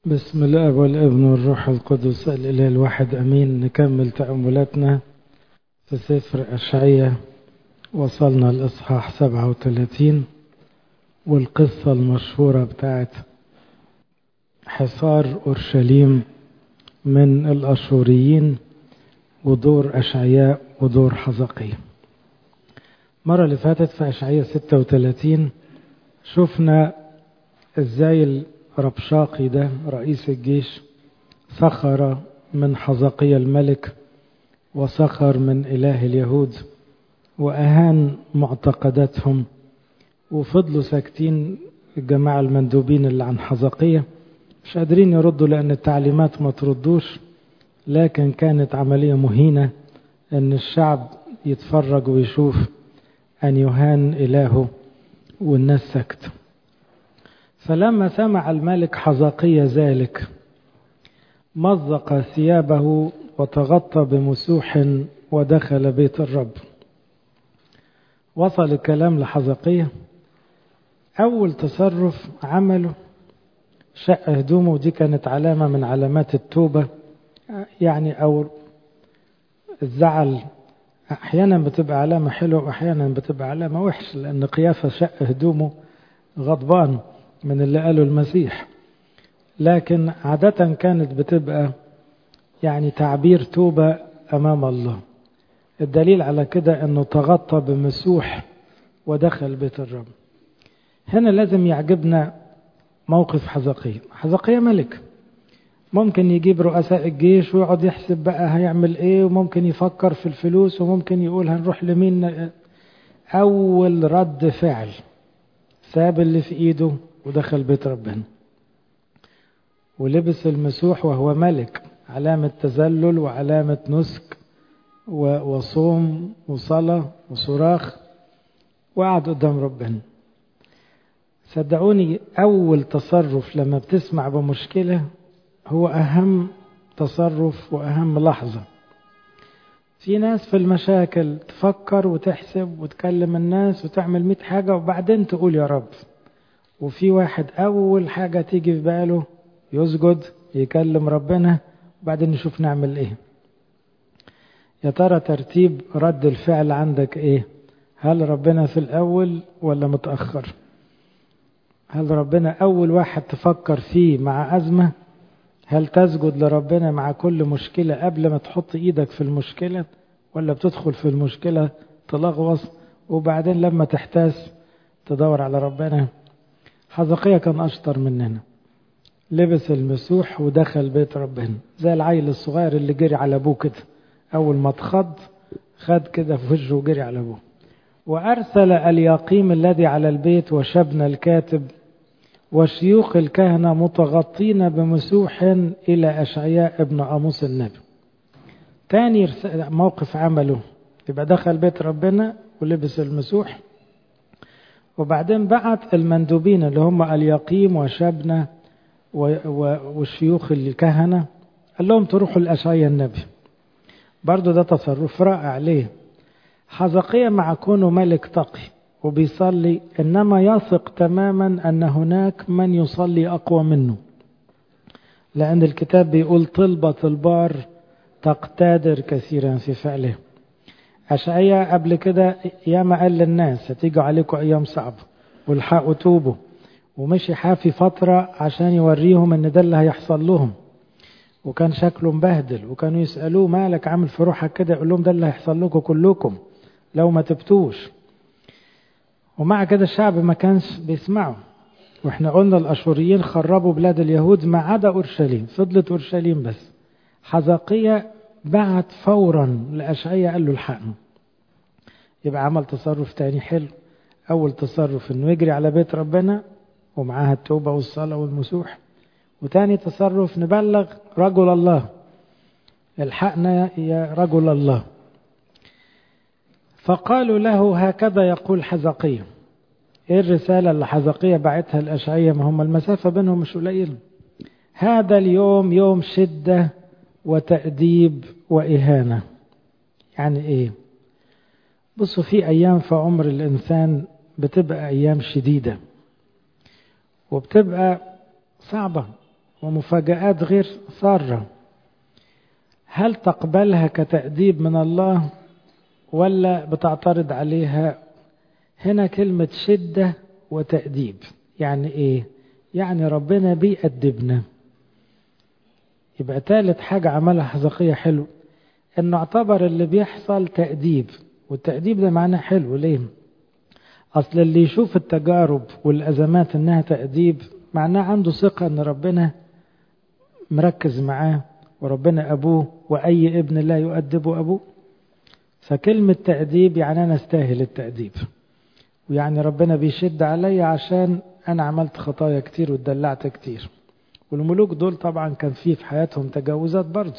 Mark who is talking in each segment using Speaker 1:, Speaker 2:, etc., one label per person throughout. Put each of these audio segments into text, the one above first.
Speaker 1: بسم الله والابن والروح القدس الإله الواحد أمين نكمل تأملاتنا في سفر أشعية وصلنا الإصحاح 37 والقصة المشهورة بتاعت حصار أورشليم من الأشوريين ودور أشعياء ودور حزقية المرة اللي فاتت في أشعية 36 شفنا ازاي ربشاقي ده رئيس الجيش سخر من حزقية الملك وسخر من إله اليهود وأهان معتقداتهم وفضلوا ساكتين الجماعة المندوبين اللي عن حزقية مش قادرين يردوا لأن التعليمات ما تردوش لكن كانت عملية مهينة أن الشعب يتفرج ويشوف أن يهان إلهه والناس سكت فلما سمع الملك حزقية ذلك مزق ثيابه وتغطى بمسوح ودخل بيت الرب وصل الكلام لحزقية أول تصرف عمله شق هدومه ودي كانت علامة من علامات التوبة يعني أو الزعل أحيانا بتبقى علامة حلوة وأحيانا بتبقى علامة وحش لأن قيافة شق هدومه غضبان من اللي قاله المسيح لكن عادة كانت بتبقى يعني تعبير توبة أمام الله الدليل على كده أنه تغطى بمسوح ودخل بيت الرب هنا لازم يعجبنا موقف حزقية حزقية ملك ممكن يجيب رؤساء الجيش ويقعد يحسب بقى هيعمل ايه وممكن يفكر في الفلوس وممكن يقول هنروح لمين اول رد فعل ساب اللي في ايده ودخل بيت ربنا ولبس المسوح وهو ملك علامة تذلل وعلامة نسك وصوم وصلاة وصراخ وقعد قدام ربنا صدقوني أول تصرف لما بتسمع بمشكلة هو أهم تصرف وأهم لحظة في ناس في المشاكل تفكر وتحسب وتكلم الناس وتعمل مئة حاجة وبعدين تقول يا رب وفي واحد أول حاجة تيجي في باله يسجد يكلم ربنا وبعدين نشوف نعمل إيه يا ترى ترتيب رد الفعل عندك إيه هل ربنا في الأول ولا متأخر هل ربنا أول واحد تفكر فيه مع أزمة هل تسجد لربنا مع كل مشكلة قبل ما تحط إيدك في المشكلة ولا بتدخل في المشكلة تلغوص وبعدين لما تحتاس تدور على ربنا حزقية كان أشطر مننا لبس المسوح ودخل بيت ربنا زي العيل الصغير اللي جري على أبوه كده أول ما اتخض خد كده في وجهه وجري على أبوه وأرسل اليقيم الذي على البيت وشبن الكاتب وشيوخ الكهنة متغطين بمسوح إلى أشعياء ابن أموس النبي تاني موقف عمله يبقى دخل بيت ربنا ولبس المسوح وبعدين بعت المندوبين اللي هم اليقيم وشبنة وشيوخ الكهنة قال لهم تروحوا لأشعياء النبي برضو ده تصرف رائع ليه حزقية مع كونه ملك تقي وبيصلي إنما يثق تماما أن هناك من يصلي أقوى منه لأن الكتاب بيقول طلبة البار تقتدر كثيرا في فعله أشعية قبل كده ياما قال للناس هتيجوا عليكم أيام صعبة والحقوا توبوا ومشي حافي فترة عشان يوريهم إن ده اللي هيحصل لهم وكان شكله مبهدل وكانوا يسألوه مالك عامل في روحك كده يقول لهم ده اللي هيحصل لكم كلكم لو ما تبتوش ومع كده الشعب ما كانش بيسمعه واحنا قلنا الاشوريين خربوا بلاد اليهود ما عدا اورشليم فضلت اورشليم بس حزقية بعت فورا لاشعياء قال له الحقنا يبقى عمل تصرف تاني حلو اول تصرف انه يجري على بيت ربنا ومعاها التوبه والصلاه والمسوح وتاني تصرف نبلغ رجل الله الحقنا يا رجل الله فقالوا له هكذا يقول حزقية ايه الرسالة اللي حزقية بعتها الأشعية ما هم المسافة بينهم مش قليلة هذا اليوم يوم شدة وتأديب وإهانة يعني ايه بصوا في أيام في عمر الإنسان بتبقى أيام شديدة وبتبقى صعبة ومفاجآت غير سارة هل تقبلها كتأديب من الله ولا بتعترض عليها هنا كلمة شدة وتأديب يعني ايه يعني ربنا بيأدبنا يبقى ثالث حاجة عملها حزقية حلو انه اعتبر اللي بيحصل تأديب والتأديب ده معناه حلو ليه اصل اللي يشوف التجارب والازمات انها تأديب معناه عنده ثقة ان ربنا مركز معاه وربنا ابوه واي ابن لا يؤدب ابوه فكلمة تأديب يعني انا استاهل التأديب ويعني ربنا بيشد عليا عشان انا عملت خطايا كتير واتدلعت كتير والملوك دول طبعا كان فيه في حياتهم تجاوزات برضه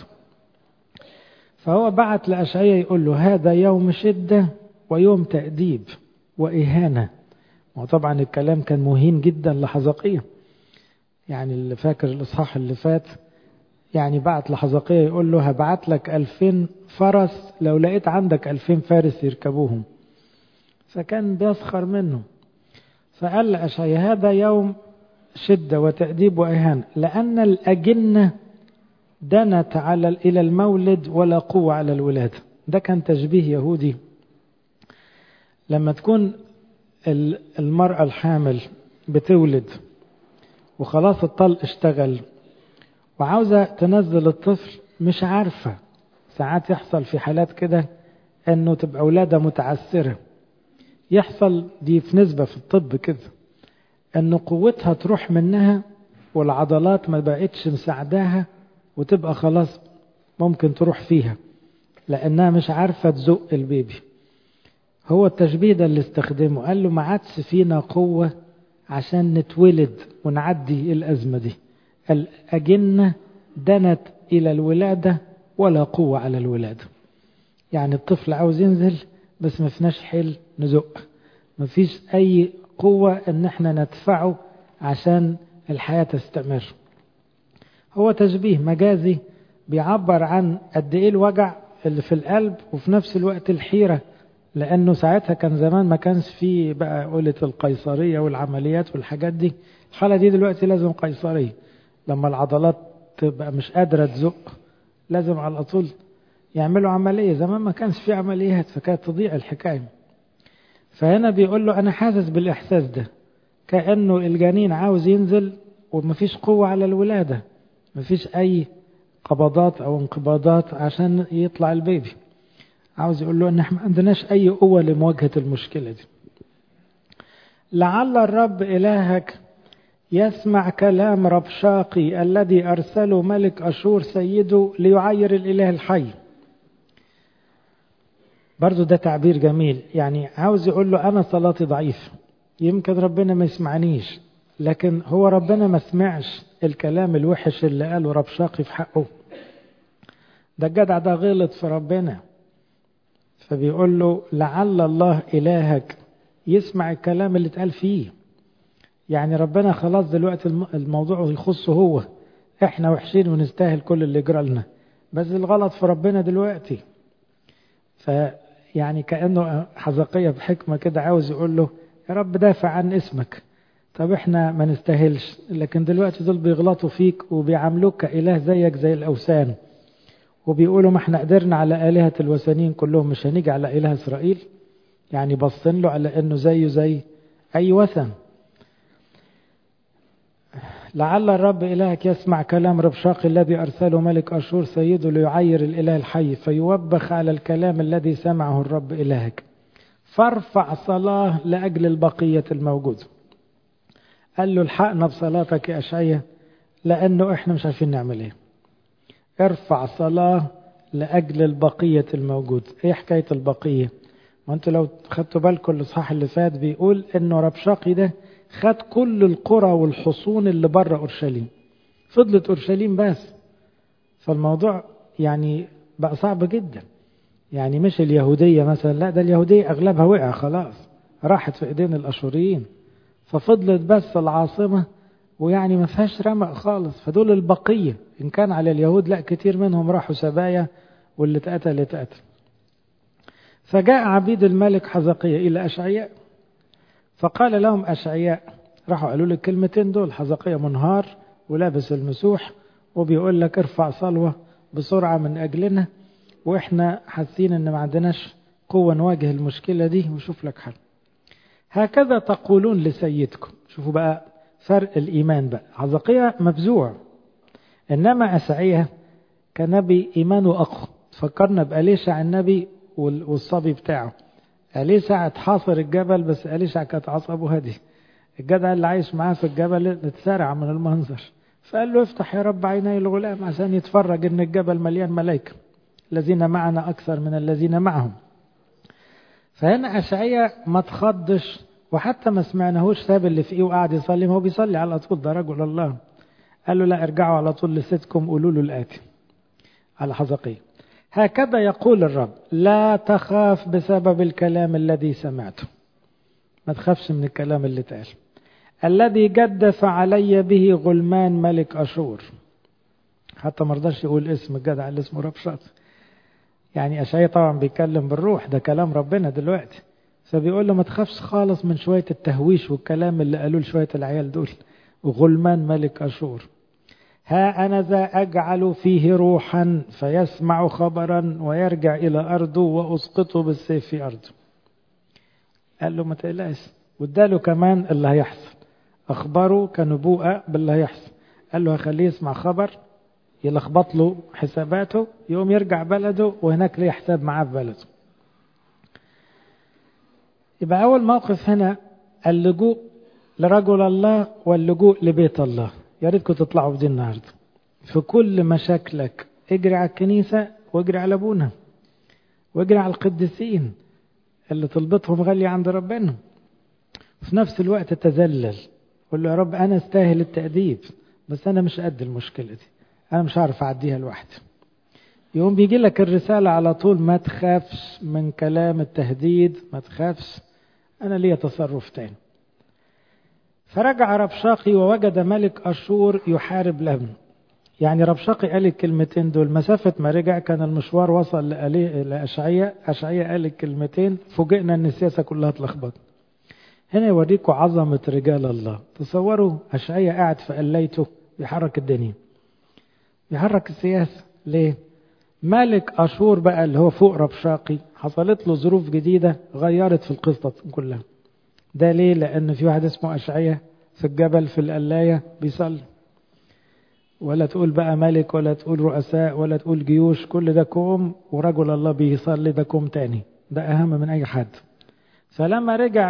Speaker 1: فهو بعت لأشعية يقول له هذا يوم شدة ويوم تأديب وإهانة وطبعا الكلام كان مهين جدا لحزقية يعني اللي فاكر الإصحاح اللي فات يعني بعت لحزقية يقول له هبعت لك ألفين فرس لو لقيت عندك ألفين فارس يركبوهم فكان بيسخر منه فقال لأشعية هذا يوم شدة وتأديب وإهانة لأن الأجنة دنت على إلى المولد ولا قوة على الولادة ده كان تشبيه يهودي لما تكون المرأة الحامل بتولد وخلاص الطلق اشتغل وعاوزة تنزل الطفل مش عارفة ساعات يحصل في حالات كده انه تبقى ولادة متعسرة يحصل دي في نسبة في الطب كده ان قوتها تروح منها والعضلات ما بقتش مساعداها وتبقى خلاص ممكن تروح فيها لانها مش عارفة تزق البيبي هو التشبيه ده اللي استخدمه قال له ما عادش فينا قوة عشان نتولد ونعدي الأزمة دي الأجنة دنت إلى الولادة ولا قوة على الولادة يعني الطفل عاوز ينزل بس ما فيناش حيل نزق ما فيش أي قوة إن احنا ندفعه عشان الحياة تستمر هو تشبيه مجازي بيعبر عن قد ايه الوجع اللي في القلب وفي نفس الوقت الحيرة لأنه ساعتها كان زمان ما كانش فيه بقى قولة القيصرية والعمليات والحاجات دي الحالة دي دلوقتي لازم قيصرية لما العضلات تبقى مش قادرة تزق لازم على طول يعملوا عملية زمان ما كانش فيه عمليات فكانت تضيع الحكاية فهنا بيقول له أنا حاسس بالإحساس ده كأنه الجنين عاوز ينزل ومفيش قوة على الولادة مفيش أي قبضات أو انقباضات عشان يطلع البيبي عاوز يقول له ان احنا ما عندناش اي قوة لمواجهة المشكلة دي لعل الرب الهك يسمع كلام ربشاقي الذي ارسله ملك اشور سيده ليعير الاله الحي برضو ده تعبير جميل يعني عاوز يقول له انا صلاتي ضعيف يمكن ربنا ما يسمعنيش لكن هو ربنا ما سمعش الكلام الوحش اللي قاله ربشاقي في حقه ده الجدع ده غلط في ربنا فبيقول له لعل الله إلهك يسمع الكلام اللي اتقال فيه يعني ربنا خلاص دلوقتي الموضوع يخصه هو احنا وحشين ونستاهل كل اللي جرى لنا بس الغلط في ربنا دلوقتي فيعني كأنه حزقية بحكمة كده عاوز يقول له يا رب دافع عن اسمك طب احنا ما نستاهلش لكن دلوقتي دول بيغلطوا فيك وبيعاملوك كإله زيك زي الأوثان وبيقولوا ما احنا قدرنا على آلهة الوثنيين كلهم مش هنيجي على إله إسرائيل يعني بصين له على أنه زيه زي أي وثن لعل الرب إلهك يسمع كلام ربشاق الذي أرسله ملك أشور سيده ليعير الإله الحي فيوبخ على الكلام الذي سمعه الرب إلهك فارفع صلاة لأجل البقية الموجودة قال له الحقنا بصلاتك يا أشعية لأنه إحنا مش عارفين نعمل إيه ارفع صلاة لأجل البقية الموجود ايه حكاية البقية ما انتوا لو خدتوا بالكم الاصحاح اللي فات بيقول انه ربشاقي ده خد كل القرى والحصون اللي بره اورشليم فضلت اورشليم بس فالموضوع يعني بقى صعب جدا يعني مش اليهودية مثلا لا ده اليهودية اغلبها وقع خلاص راحت في ايدين الاشوريين ففضلت بس العاصمة ويعني ما فيهاش رمق خالص فدول البقية إن كان على اليهود لا كتير منهم راحوا سبايا واللي اتقتل اتقتل فجاء عبيد الملك حزقية إلى أشعياء فقال لهم أشعياء راحوا قالوا له الكلمتين دول حزقية منهار ولابس المسوح وبيقول لك ارفع صلوة بسرعة من أجلنا وإحنا حاسين إن ما عندناش قوة نواجه المشكلة دي وشوف لك حل هكذا تقولون لسيدكم شوفوا بقى فرق الإيمان بقى عزقية مفزوع إنما أسعية كنبي إيمانه أقوى فكرنا بأليشع النبي والصبي بتاعه أليشع اتحاصر الجبل بس أليشع كانت عصبه هدي الجدع اللي عايش معاه في الجبل اتسارع من المنظر فقال له افتح يا رب عيني الغلام عشان يتفرج ان الجبل مليان ملائكة الذين معنا أكثر من الذين معهم فهنا أشعية ما تخضش وحتى ما سمعناهوش ساب اللي في ايه وقعد يصلي ما هو بيصلي على طول ده رجل الله قال له لا ارجعوا على طول لستكم قولوا له الآتي على حزقية هكذا يقول الرب لا تخاف بسبب الكلام الذي سمعته ما تخافش من الكلام اللي اتقال الذي جدف علي به غلمان ملك أشور حتى ما رضاش يقول اسم الجدع اللي اسمه ربشات يعني أشعيا طبعا بيتكلم بالروح ده كلام ربنا دلوقتي فبيقول له ما تخافش خالص من شوية التهويش والكلام اللي قالوه لشوية العيال دول غلمان ملك أشور ها أنا ذا أجعل فيه روحا فيسمع خبرا ويرجع إلى أرضه وأسقطه بالسيف في أرضه قال له ما تقلقش واداله كمان اللي هيحصل أخبره كنبوءة باللي هيحصل قال له هخليه يسمع خبر يلخبط له حساباته يقوم يرجع بلده وهناك ليه حساب معاه في بلده يبقى أول موقف هنا اللجوء لرجل الله واللجوء لبيت الله يا ريتكم تطلعوا بدي النهارده في كل مشاكلك اجري على الكنيسة واجري على أبونا واجري على القديسين اللي طلبتهم غالية عند ربنا في نفس الوقت تذلل قول له يا رب أنا استاهل التأديب بس أنا مش قد المشكلة دي أنا مش عارف أعديها لوحدي يقوم بيجي لك الرسالة على طول ما تخافش من كلام التهديد ما تخافش أنا ليا تصرف تاني فرجع ربشاقي ووجد ملك أشور يحارب لبن يعني ربشاقي قال الكلمتين دول مسافة ما رجع كان المشوار وصل لأشعية أشعية قال الكلمتين فوجئنا أن السياسة كلها اتلخبط هنا يوريكم عظمة رجال الله تصوروا أشعية قاعد في قليته بيحرك الدنيا بيحرك السياسة ليه ملك أشور بقى اللي هو فوق ربشاقي حصلت له ظروف جديدة غيرت في القصة كلها ده ليه لأن في واحد اسمه أشعية في الجبل في القلاية بيصلي ولا تقول بقى ملك ولا تقول رؤساء ولا تقول جيوش كل ده كوم ورجل الله بيصلي ده كوم تاني ده أهم من أي حد فلما رجع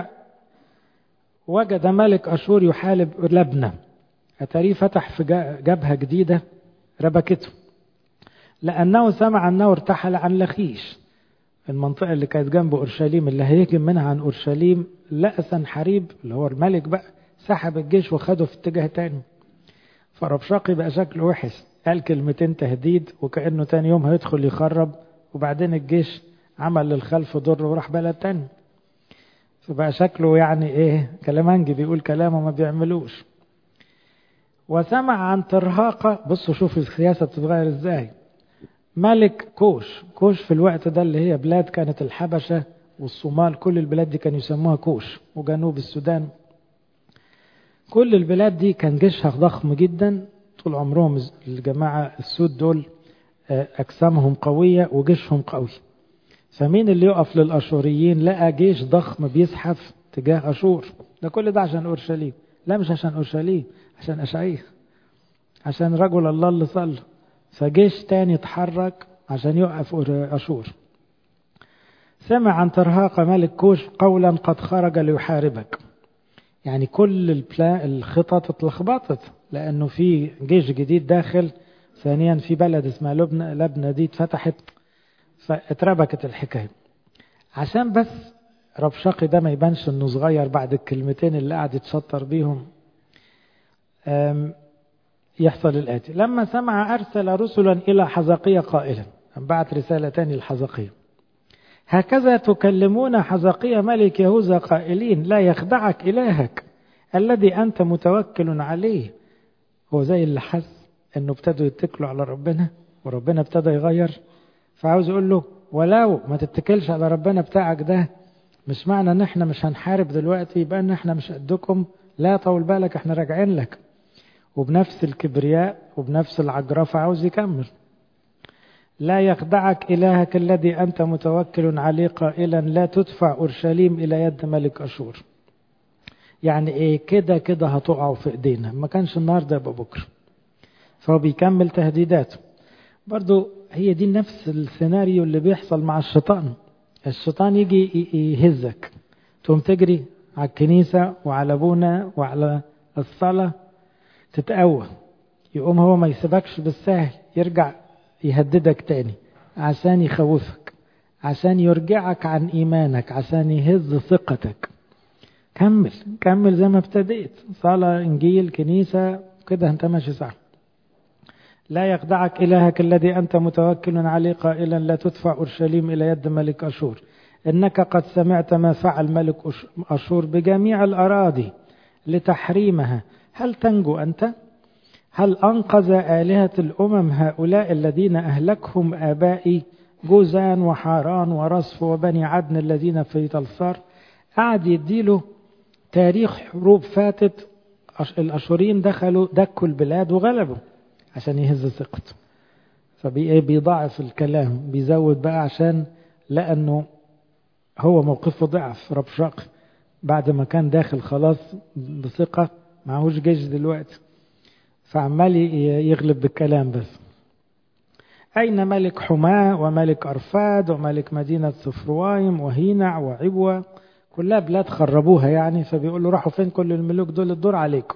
Speaker 1: وجد ملك أشور يحارب لبنى أتاريه فتح في جبهة جديدة ربكته لأنه سمع أنه ارتحل عن لخيش المنطقة اللي كانت جنب أورشليم اللي هيهجم منها عن أورشليم لقى سنحريب اللي هو الملك بقى سحب الجيش وخده في اتجاه تاني فربشاقي بقى شكله وحش قال كلمتين تهديد وكأنه تاني يوم هيدخل يخرب وبعدين الجيش عمل للخلف ضر وراح بلد تاني فبقى شكله يعني ايه كلامنجي بيقول كلامه ما بيعملوش وسمع عن ترهاقة بصوا شوفوا السياسة بتتغير ازاي ملك كوش كوش في الوقت ده اللي هي بلاد كانت الحبشة والصومال كل البلاد دي كانوا يسموها كوش وجنوب السودان كل البلاد دي كان جيشها ضخم جدا طول عمرهم الجماعة السود دول أجسامهم قوية وجيشهم قوي فمين اللي يقف للأشوريين لقى جيش ضخم بيزحف تجاه أشور ده كل ده عشان أورشليم لا مش عشان أورشليم عشان أشعية عشان رجل الله اللي صلى فجيش تاني اتحرك عشان يوقف أشور سمع عن ترهاق ملك كوش قولا قد خرج ليحاربك يعني كل الخطط اتلخبطت لأنه في جيش جديد داخل ثانيا في بلد اسمها لبنى لبنى دي اتفتحت فاتربكت الحكاية عشان بس ربشاقي ده ما يبانش انه صغير بعد الكلمتين اللي قاعد يتشطر بيهم يحصل الآتي لما سمع أرسل رسلا إلى حزقية قائلا بعت رسالة تاني لحزقية هكذا تكلمون حزقية ملك يهوذا قائلين لا يخدعك إلهك الذي أنت متوكل عليه هو زي اللي حس أنه ابتدوا يتكلوا على ربنا وربنا ابتدى يغير فعاوز يقول له ولو ما تتكلش على ربنا بتاعك ده مش معنى ان احنا مش هنحارب دلوقتي يبقى ان احنا مش قدكم لا طول بالك احنا راجعين لك وبنفس الكبرياء وبنفس العجرفة عاوز يكمل لا يخدعك إلهك الذي أنت متوكل عليه قائلا لا تدفع أورشليم إلى يد ملك أشور يعني إيه كده كده هتقعوا في إيدينا ما كانش النهاردة يبقى بكرة فهو بيكمل تهديداته برضو هي دي نفس السيناريو اللي بيحصل مع الشيطان الشيطان يجي يهزك تقوم تجري على الكنيسة وعلى أبونا وعلى الصلاة تتقوى يقوم هو ما يسيبكش بالسهل يرجع يهددك تاني عشان يخوفك عشان يرجعك عن إيمانك عشان يهز ثقتك كمل كمل زي ما ابتديت صلاة إنجيل كنيسة كده أنت ماشي صح لا يخدعك إلهك الذي أنت متوكل عليه قائلا لا تدفع أورشليم إلى يد ملك أشور إنك قد سمعت ما فعل ملك أشور بجميع الأراضي لتحريمها هل تنجو أنت؟ هل أنقذ آلهة الأمم هؤلاء الذين أهلكهم آبائي جوزان وحاران ورصف وبني عدن الذين في تلصار قعد يديله تاريخ حروب فاتت الأشوريين دخلوا دكوا البلاد وغلبوا عشان يهز ثقته فبيضاعف الكلام بيزود بقى عشان لأنه هو موقفه ضعف ربشاق بعد ما كان داخل خلاص بثقة معهوش جيش دلوقتي فعمال يغلب بالكلام بس أين ملك حماة وملك أرفاد وملك مدينة صفروايم وهينع وعبوة كلها بلاد خربوها يعني فبيقول له راحوا فين كل الملوك دول الدور عليكم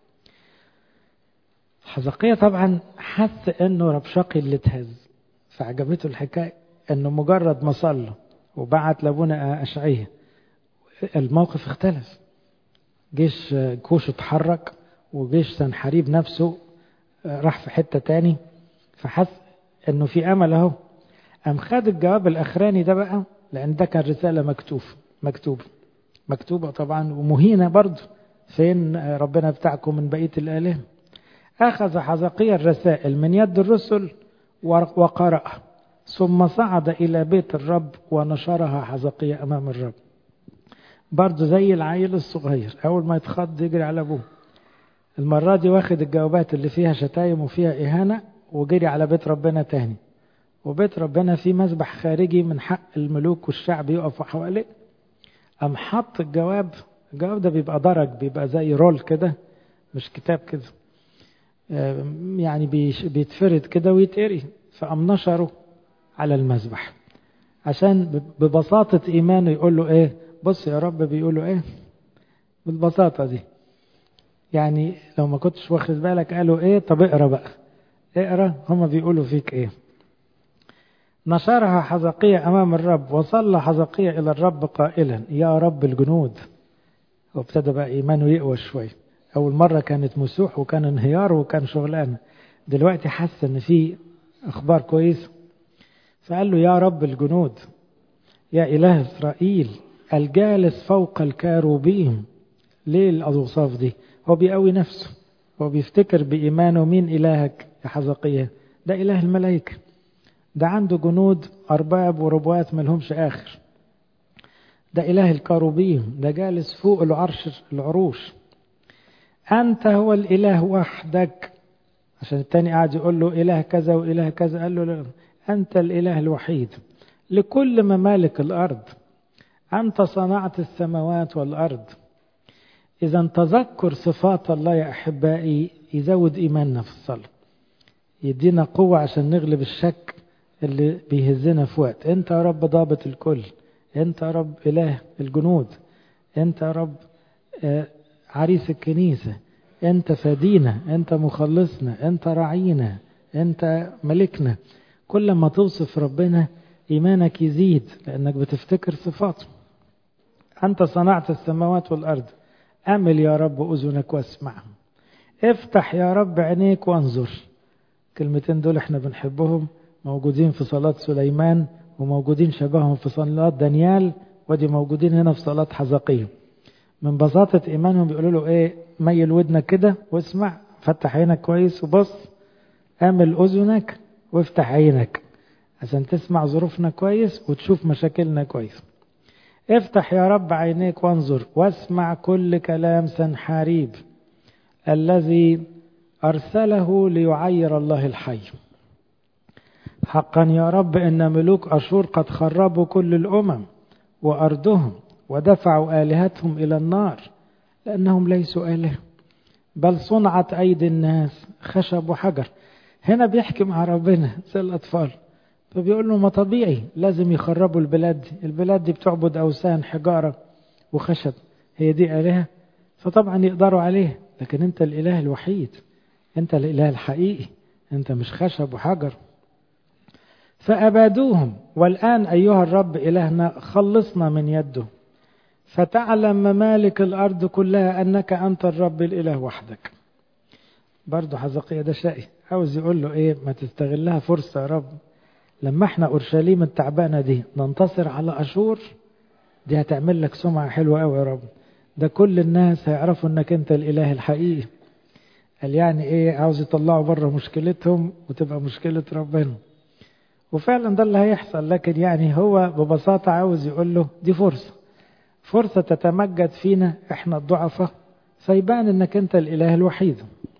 Speaker 1: حزقية طبعا حس انه ربشاقي اللي اتهز فعجبته الحكاية انه مجرد ما صلى وبعت لابونا أشعية الموقف اختلف جيش كوش اتحرك وجيش سنحريب نفسه راح في حتة تاني فحس انه في امل اهو قام خد الجواب الاخراني ده بقى لان ده كان رسالة مكتوب مكتوب مكتوبة طبعا ومهينة برضه فين ربنا بتاعكم من بقية الآلهة أخذ حزقية الرسائل من يد الرسل وقرأها ثم صعد إلى بيت الرب ونشرها حزقية أمام الرب برضه زي العيل الصغير أول ما يتخض يجري على أبوه المرة دي واخد الجوابات اللي فيها شتايم وفيها إهانة وجري على بيت ربنا تاني وبيت ربنا فيه مسبح خارجي من حق الملوك والشعب يقفوا حواليه قام حط الجواب الجواب ده بيبقى درج بيبقى زي رول كده مش كتاب كده يعني بيتفرد كده ويتقري فقام نشره على المذبح عشان ببساطة إيمانه يقول له إيه بص يا رب بيقول له إيه بالبساطة دي يعني لو ما كنتش واخد بالك قالوا إيه طب اقرا بقى اقرا هما بيقولوا فيك إيه نشرها حزقية أمام الرب وصلى حزقية إلى الرب قائلا يا رب الجنود وابتدى بقى إيمانه يقوى شوية أول مرة كانت مسوح وكان انهيار وكان شغلانة دلوقتي حس إن في أخبار كويسة فقال له يا رب الجنود يا إله إسرائيل الجالس فوق الكاروبيم ليه الأوصاف دي هو بيقوي نفسه هو بيفتكر بإيمانه مين إلهك يا حزقية ده إله الملائكة ده عنده جنود أرباب وربوات ملهمش آخر ده إله الكاروبيم ده جالس فوق العرش العروش أنت هو الإله وحدك عشان التاني قاعد يقول له إله كذا وإله كذا قال له لا أنت الإله الوحيد لكل ممالك الأرض أنت صنعت السماوات والأرض إذا تذكر صفات الله يا أحبائي يزود إيماننا في الصلاة يدينا قوة عشان نغلب الشك اللي بيهزنا في وقت أنت يا رب ضابط الكل أنت يا رب إله الجنود أنت يا رب عريس الكنيسة أنت فدينا أنت مخلصنا أنت راعينا أنت ملكنا كل ما توصف ربنا إيمانك يزيد لأنك بتفتكر صفاته أنت صنعت السماوات والأرض أمل يا رب أذنك واسمعهم افتح يا رب عينيك وانظر كلمتين دول احنا بنحبهم موجودين في صلاة سليمان وموجودين شبههم في صلاة دانيال ودي موجودين هنا في صلاة حزقية من بساطة إيمانهم بيقولوا له إيه ميل ودنك كده واسمع فتح عينك كويس وبص أمل أذنك وافتح عينك عشان تسمع ظروفنا كويس وتشوف مشاكلنا كويس افتح يا رب عينيك وانظر واسمع كل كلام سنحاريب الذي أرسله ليعير الله الحي حقا يا رب إن ملوك أشور قد خربوا كل الأمم وأرضهم ودفعوا آلهتهم إلى النار لأنهم ليسوا آلهة بل صنعت أيدي الناس خشب وحجر هنا بيحكي مع ربنا زي الأطفال فبيقول له ما طبيعي لازم يخربوا البلاد دي البلاد دي بتعبد أوثان حجارة وخشب هي دي آلهة فطبعا يقدروا عليه لكن أنت الإله الوحيد أنت الإله الحقيقي أنت مش خشب وحجر فأبادوهم والآن أيها الرب إلهنا خلصنا من يده فتعلم ممالك الأرض كلها أنك أنت الرب الإله وحدك برضه حزقية ده شقي عاوز يقول له إيه ما تستغلها فرصة يا رب لما احنا أورشليم التعبانة دي ننتصر على أشور دي هتعمل لك سمعة حلوة قوي يا رب ده كل الناس هيعرفوا انك انت الاله الحقيقي قال يعني ايه عاوز يطلعوا بره مشكلتهم وتبقى مشكلة ربنا وفعلا ده اللي هيحصل لكن يعني هو ببساطة عاوز يقول له دي فرصة فرصة تتمجد فينا احنا الضعفاء فيبان انك انت الاله الوحيد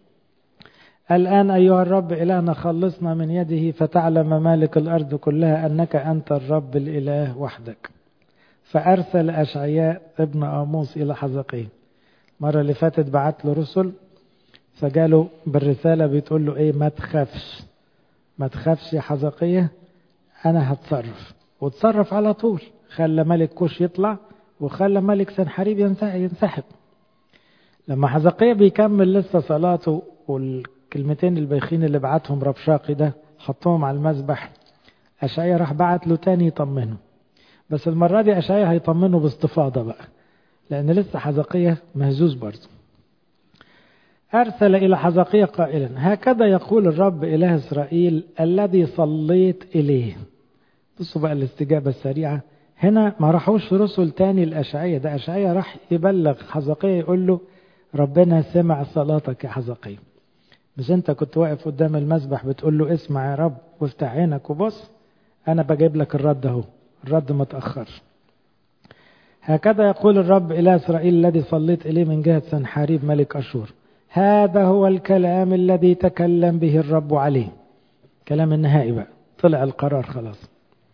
Speaker 1: الآن أيها الرب إلهنا خلصنا من يده فتعلم ممالك الأرض كلها أنك أنت الرب الإله وحدك فأرسل أشعياء ابن آموس إلى حزقين مرة اللي فاتت بعت له رسل فجاله بالرسالة بتقول له إيه ما تخافش ما تخافش يا حزقية أنا هتصرف وتصرف على طول خلى ملك كوش يطلع وخلى ملك سنحريب ينسحب لما حزقية بيكمل لسه صلاته والكلمتين البايخين اللي بعتهم ربشاقي ده حطهم على المذبح أشعيا راح بعت له تاني يطمنه بس المرة دي أشعيا هيطمنه باستفاضة بقى لأن لسه حزقية مهزوز برضه أرسل إلى حزقية قائلا هكذا يقول الرب إله إسرائيل الذي صليت إليه بصوا بقى الاستجابة السريعة هنا ما راحوش رسل تاني الأشعية ده أشعية راح يبلغ حزقية يقول له ربنا سمع صلاتك يا حزقية مش انت كنت واقف قدام المسبح بتقول له اسمع يا رب وافتح عينك وبص انا بجيب لك الرد اهو الرد ما تأخرش هكذا يقول الرب إلى إسرائيل الذي صليت إليه من جهة سنحاريب ملك أشور هذا هو الكلام الذي تكلم به الرب عليه كلام النهائي بقى طلع القرار خلاص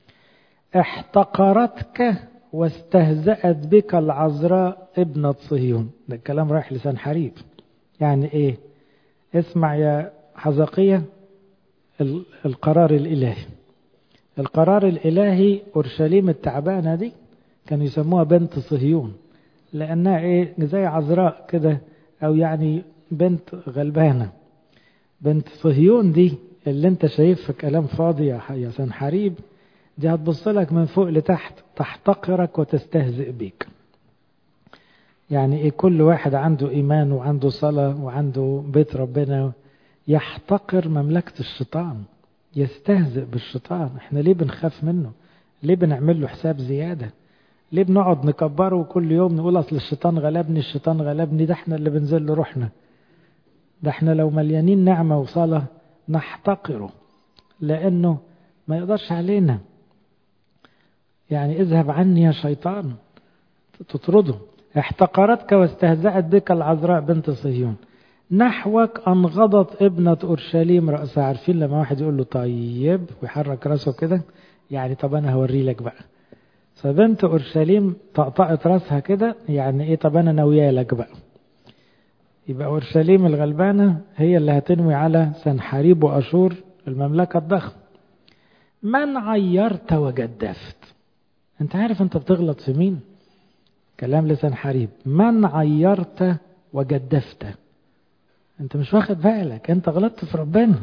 Speaker 1: احتقرتك واستهزأت بك العذراء ابنة صهيون ده الكلام رايح لسان حريب يعني ايه اسمع يا حزقية القرار الإلهي القرار الإلهي أورشليم التعبانة دي كانوا يسموها بنت صهيون لأنها إيه زي عذراء كده أو يعني بنت غلبانة بنت صهيون دي اللي انت شايفها كلام فاضي يا سنحريب دي هتبص لك من فوق لتحت تحتقرك وتستهزئ بيك يعني ايه كل واحد عنده ايمان وعنده صلاة وعنده بيت ربنا يحتقر مملكة الشيطان يستهزئ بالشيطان احنا ليه بنخاف منه ليه بنعمل له حساب زيادة ليه بنقعد نكبره وكل يوم نقول اصل الشيطان غلبني الشيطان غلبني ده احنا اللي بنزل روحنا ده احنا لو مليانين نعمة وصلاة نحتقره لانه ما يقدرش علينا يعني اذهب عني يا شيطان تطرده احتقرتك واستهزأت بك العذراء بنت صهيون نحوك أنغضت ابنة أورشليم رأسها عارفين لما واحد يقول له طيب ويحرك راسه كده يعني طب أنا هوري لك بقى فبنت أورشليم طقطقت راسها كده يعني إيه طب أنا ناويالك بقى يبقى أورشليم الغلبانة هي اللي هتنوي على سنحاريب وأشور المملكة الضخمة من عيرت وجدفت انت عارف انت بتغلط في مين كلام لسان حريب من عيرت وجدفت انت مش واخد بالك انت غلطت في ربنا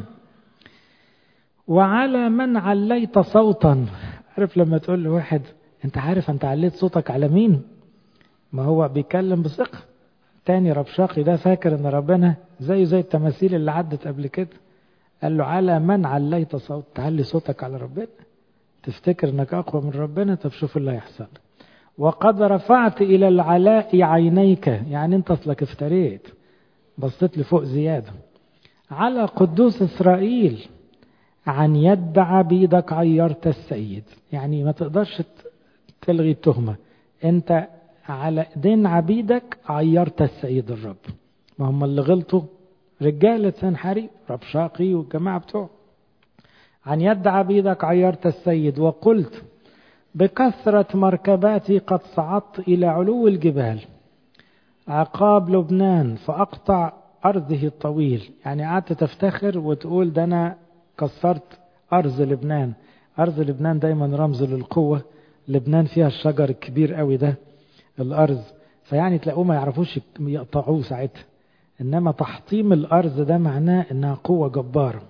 Speaker 1: وعلى من عليت صوتا عارف لما تقول لواحد انت عارف انت عليت صوتك على مين ما هو بيتكلم بثقة تاني ربشاقي ده فاكر ان ربنا زيه زي التماثيل اللي عدت قبل كده قال له على من عليت صوت تعلي صوتك على ربنا تفتكر انك اقوى من ربنا طب شوف اللي هيحصل وقد رفعت الى العلاء عينيك يعني انت اصلك افتريت بصيت لفوق زيادة على قدوس اسرائيل عن يد عبيدك عيرت السيد يعني ما تقدرش تلغي التهمة انت على ايدين عبيدك عيرت السيد الرب ما هم اللي غلطوا رجالة سنحريب ربشاقي والجماعة بتوعه عن يد عبيدك عيرت السيد وقلت بكثرة مركباتي قد صعدت إلى علو الجبال عقاب لبنان فأقطع أرضه الطويل يعني قعدت تفتخر وتقول ده أنا كسرت أرض لبنان أرض لبنان دايما رمز للقوة لبنان فيها الشجر الكبير قوي ده الأرض فيعني تلاقوه ما يعرفوش يقطعوه ساعتها إنما تحطيم الأرض ده معناه إنها قوة جبارة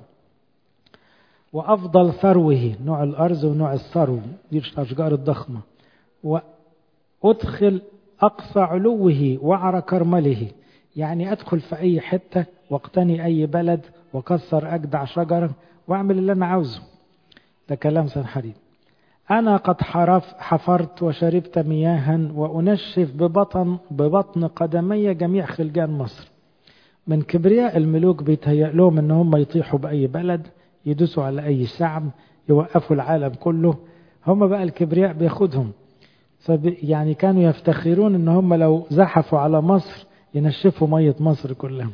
Speaker 1: وأفضل ثروه نوع الأرز ونوع الثرو دي الأشجار الضخمة وأدخل أقصى علوه وعر كرمله يعني أدخل في أي حتة واقتني أي بلد وكسر أجدع شجرة وأعمل اللي أنا عاوزه ده كلام سنحريب أنا قد حرف حفرت وشربت مياها وأنشف ببطن ببطن قدمي جميع خلجان مصر من كبرياء الملوك بيتهيأ لهم ان هم يطيحوا بأي بلد يدوسوا على أي شعب يوقفوا العالم كله هم بقى الكبرياء بياخدهم يعني كانوا يفتخرون ان هم لو زحفوا على مصر ينشفوا مية مصر كلها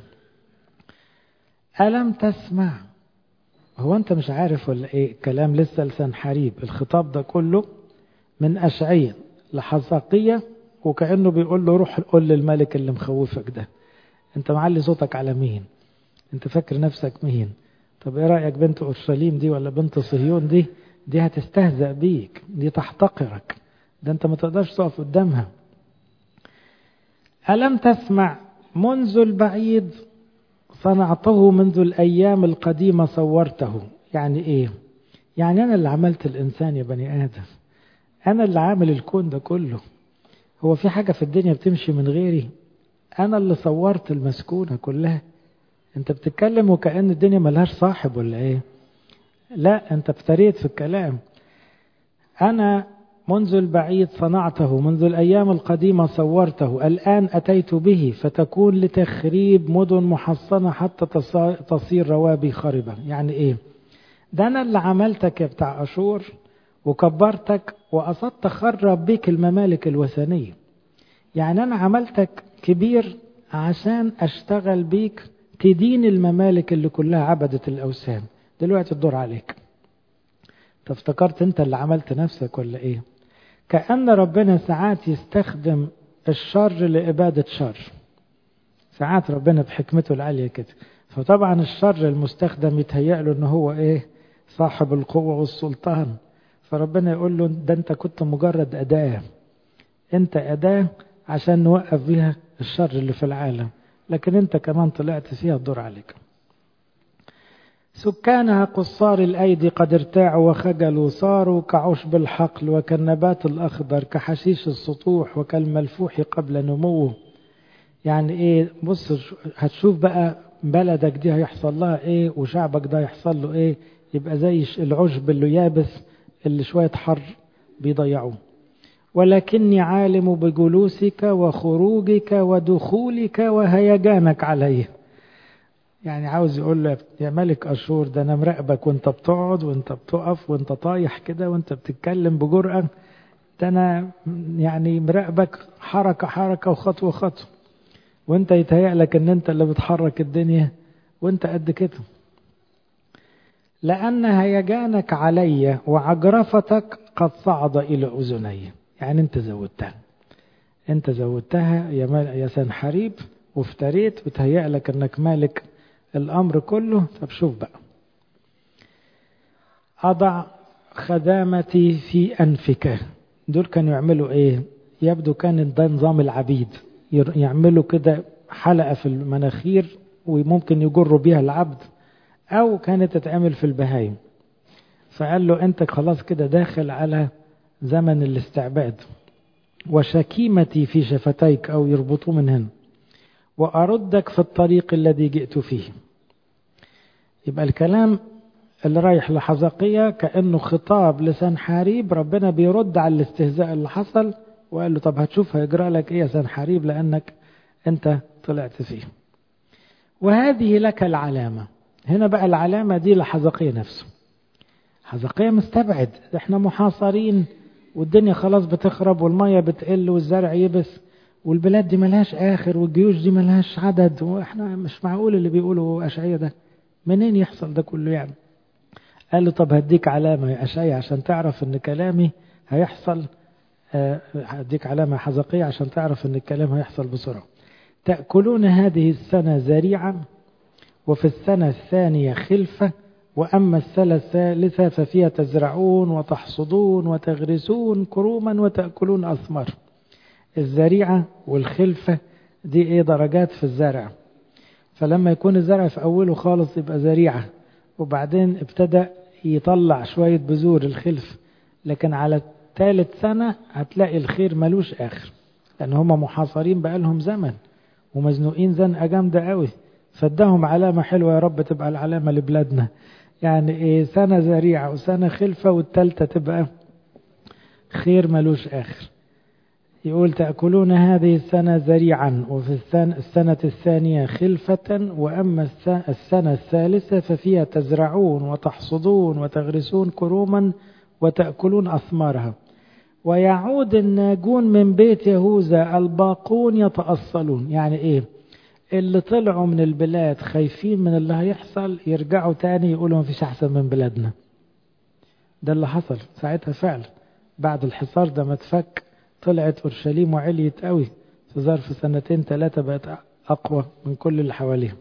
Speaker 1: ألم تسمع هو أنت مش عارف ولا إيه كلام لسه لسان حريب الخطاب ده كله من أشعية لحزقية وكأنه بيقول له روح قول للملك اللي مخوفك ده أنت معلي صوتك على مين أنت فاكر نفسك مين طب إيه رأيك بنت أورشليم دي ولا بنت صهيون دي دي هتستهزأ بيك دي تحتقرك ده أنت ما تقدرش تقف قدامها ألم تسمع منذ البعيد صنعته منذ الأيام القديمة صورته يعني إيه يعني أنا اللي عملت الإنسان يا بني آدم أنا اللي عامل الكون ده كله هو في حاجة في الدنيا بتمشي من غيري أنا اللي صورت المسكونة كلها أنت بتتكلم وكأن الدنيا ملهاش صاحب ولا إيه لا أنت افتريت في الكلام أنا منذ البعيد صنعته منذ الأيام القديمة صورته الآن أتيت به فتكون لتخريب مدن محصنة حتى تصير روابي خربة يعني إيه ده أنا اللي عملتك يا بتاع أشور وكبرتك وقصدت أخرب بيك الممالك الوثنية يعني أنا عملتك كبير عشان أشتغل بيك تدين الممالك اللي كلها عبدت الأوثان دلوقتي الدور عليك افتكرت انت اللي عملت نفسك ولا ايه كأن ربنا ساعات يستخدم الشر لإبادة شر ساعات ربنا بحكمته العالية كده فطبعا الشر المستخدم يتهيأ له ان هو ايه صاحب القوة والسلطان فربنا يقول له ده انت كنت مجرد أداة انت أداة عشان نوقف بيها الشر اللي في العالم لكن انت كمان طلعت فيها الدور عليك سكانها قصار الأيدي قد ارتاعوا وخجلوا صاروا كعشب الحقل وكالنبات الأخضر كحشيش السطوح وكالملفوح قبل نموه يعني ايه بص هتشوف بقى بلدك دي هيحصل لها ايه وشعبك ده هيحصل له ايه يبقى زي العشب اللي يابس اللي شوية حر بيضيعوه ولكني عالم بجلوسك وخروجك ودخولك وهيجانك عليه يعني عاوز يقول له يا ملك أشور ده أنا مراقبك وأنت بتقعد وأنت بتقف وأنت طايح كده وأنت بتتكلم بجرأة ده أنا يعني مراقبك حركة حركة وخطوة خطوة وأنت يتهيأ لك أن أنت اللي بتحرك الدنيا وأنت قد كده لأن هيجانك علي وعجرفتك قد صعد إلى أذني يعني أنت زودتها أنت زودتها يا يا سنحريب وافتريت وتهيأ لك أنك مالك الأمر كله طب شوف بقى أضع خدامتي في أنفك دول كانوا يعملوا إيه يبدو كان ده نظام العبيد يعملوا كده حلقة في المناخير وممكن يجروا بيها العبد أو كانت تتعمل في البهايم فقال له أنت خلاص كده داخل على زمن الاستعباد وشكيمتي في شفتيك أو يربطوا من هنا وأردك في الطريق الذي جئت فيه يبقى الكلام اللي رايح لحزقية كأنه خطاب لسان حريب ربنا بيرد على الاستهزاء اللي حصل وقال له طب هتشوف هيجرى لك ايه يا سان حريب لأنك انت طلعت فيه وهذه لك العلامة هنا بقى العلامة دي لحزقية نفسه حزقية مستبعد احنا محاصرين والدنيا خلاص بتخرب والمية بتقل والزرع يبس والبلاد دي ملهاش آخر والجيوش دي ملهاش عدد وإحنا مش معقول اللي بيقولوا أشعية ده منين يحصل ده كله يعني قال له طب هديك علامة يا أشعية عشان تعرف إن كلامي هيحصل هديك علامة حزقية عشان تعرف إن الكلام هيحصل بسرعة تأكلون هذه السنة زريعة وفي السنة الثانية خلفة وأما السنة الثالثة ففيها تزرعون وتحصدون وتغرسون كروما وتأكلون أثمار الزريعة والخلفة دي ايه درجات في الزرع فلما يكون الزرع في أوله خالص يبقى زريعة وبعدين ابتدى يطلع شوية بذور الخلف لكن على ثالث سنة هتلاقي الخير ملوش آخر لأن هم محاصرين بقالهم زمن ومزنوقين زنقة جامدة قوي فادهم علامة حلوة يا رب تبقى العلامة لبلادنا يعني ايه سنة زريعة وسنة خلفة والتالتة تبقى خير ملوش آخر يقول تأكلون هذه السنة زريعا وفي السنة, السنة الثانية خلفة وأما السنة الثالثة ففيها تزرعون وتحصدون وتغرسون كروما وتأكلون أثمارها ويعود الناجون من بيت يهوذا الباقون يتأصلون يعني إيه اللي طلعوا من البلاد خايفين من اللي هيحصل يرجعوا تاني يقولوا مفيش أحسن من بلادنا ده اللي حصل ساعتها فعلا بعد الحصار ده ما اتفك طلعت أورشليم وعليت قوي في ظرف سنتين ثلاثة بقت أقوى من كل اللي حواليهم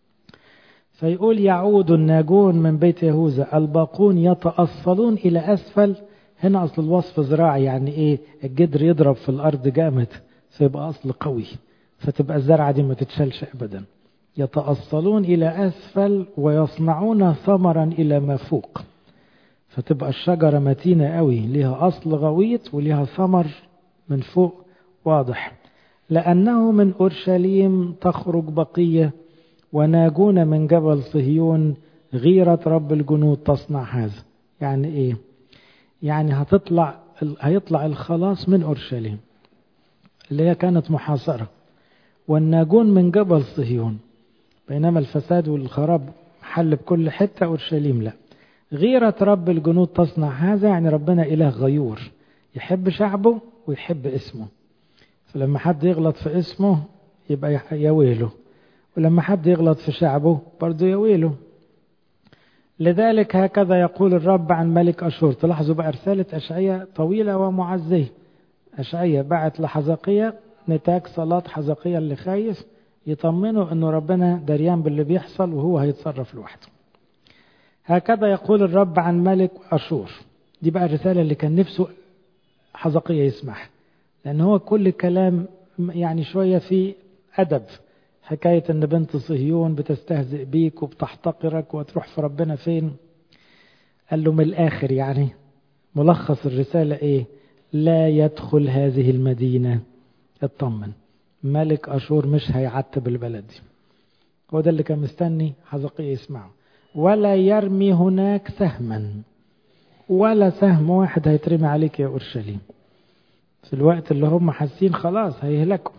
Speaker 1: فيقول يعود الناجون من بيت يهوذا الباقون يتأصلون إلى أسفل هنا أصل الوصف زراعي يعني إيه الجدر يضرب في الأرض جامد فيبقى أصل قوي فتبقى الزرعة دي ما تتشالش أبدا يتأصلون إلى أسفل ويصنعون ثمرا إلى ما فوق فتبقى الشجرة متينة قوي ليها أصل غويط وليها ثمر من فوق واضح لأنه من أورشليم تخرج بقية وناجون من جبل صهيون غيرة رب الجنود تصنع هذا يعني إيه يعني هتطلع هيطلع الخلاص من أورشليم اللي هي كانت محاصرة والناجون من جبل صهيون بينما الفساد والخراب حل بكل حتة أورشليم لا غيرة رب الجنود تصنع هذا يعني ربنا إله غيور يحب شعبه ويحب اسمه فلما حد يغلط في اسمه يبقى يويله ولما حد يغلط في شعبه برضه يويله لذلك هكذا يقول الرب عن ملك أشور تلاحظوا بقى رسالة أشعية طويلة ومعزية أشعية بعت لحزقية نتاج صلاة حزقية اللي خايف يطمنه أنه ربنا دريان باللي بيحصل وهو هيتصرف لوحده هكذا يقول الرب عن ملك أشور دي بقى الرسالة اللي كان نفسه حزقية يسمعها لأن هو كل كلام يعني شوية في أدب حكاية أن بنت صهيون بتستهزئ بيك وبتحتقرك وتروح في ربنا فين قال له من الآخر يعني ملخص الرسالة إيه لا يدخل هذه المدينة اطمن ملك أشور مش هيعتب البلد دي هو ده اللي كان مستني حزقية يسمعه ولا يرمي هناك سهما ولا سهم واحد هيترمي عليك يا أورشليم في الوقت اللي هم حاسين خلاص هيهلكوا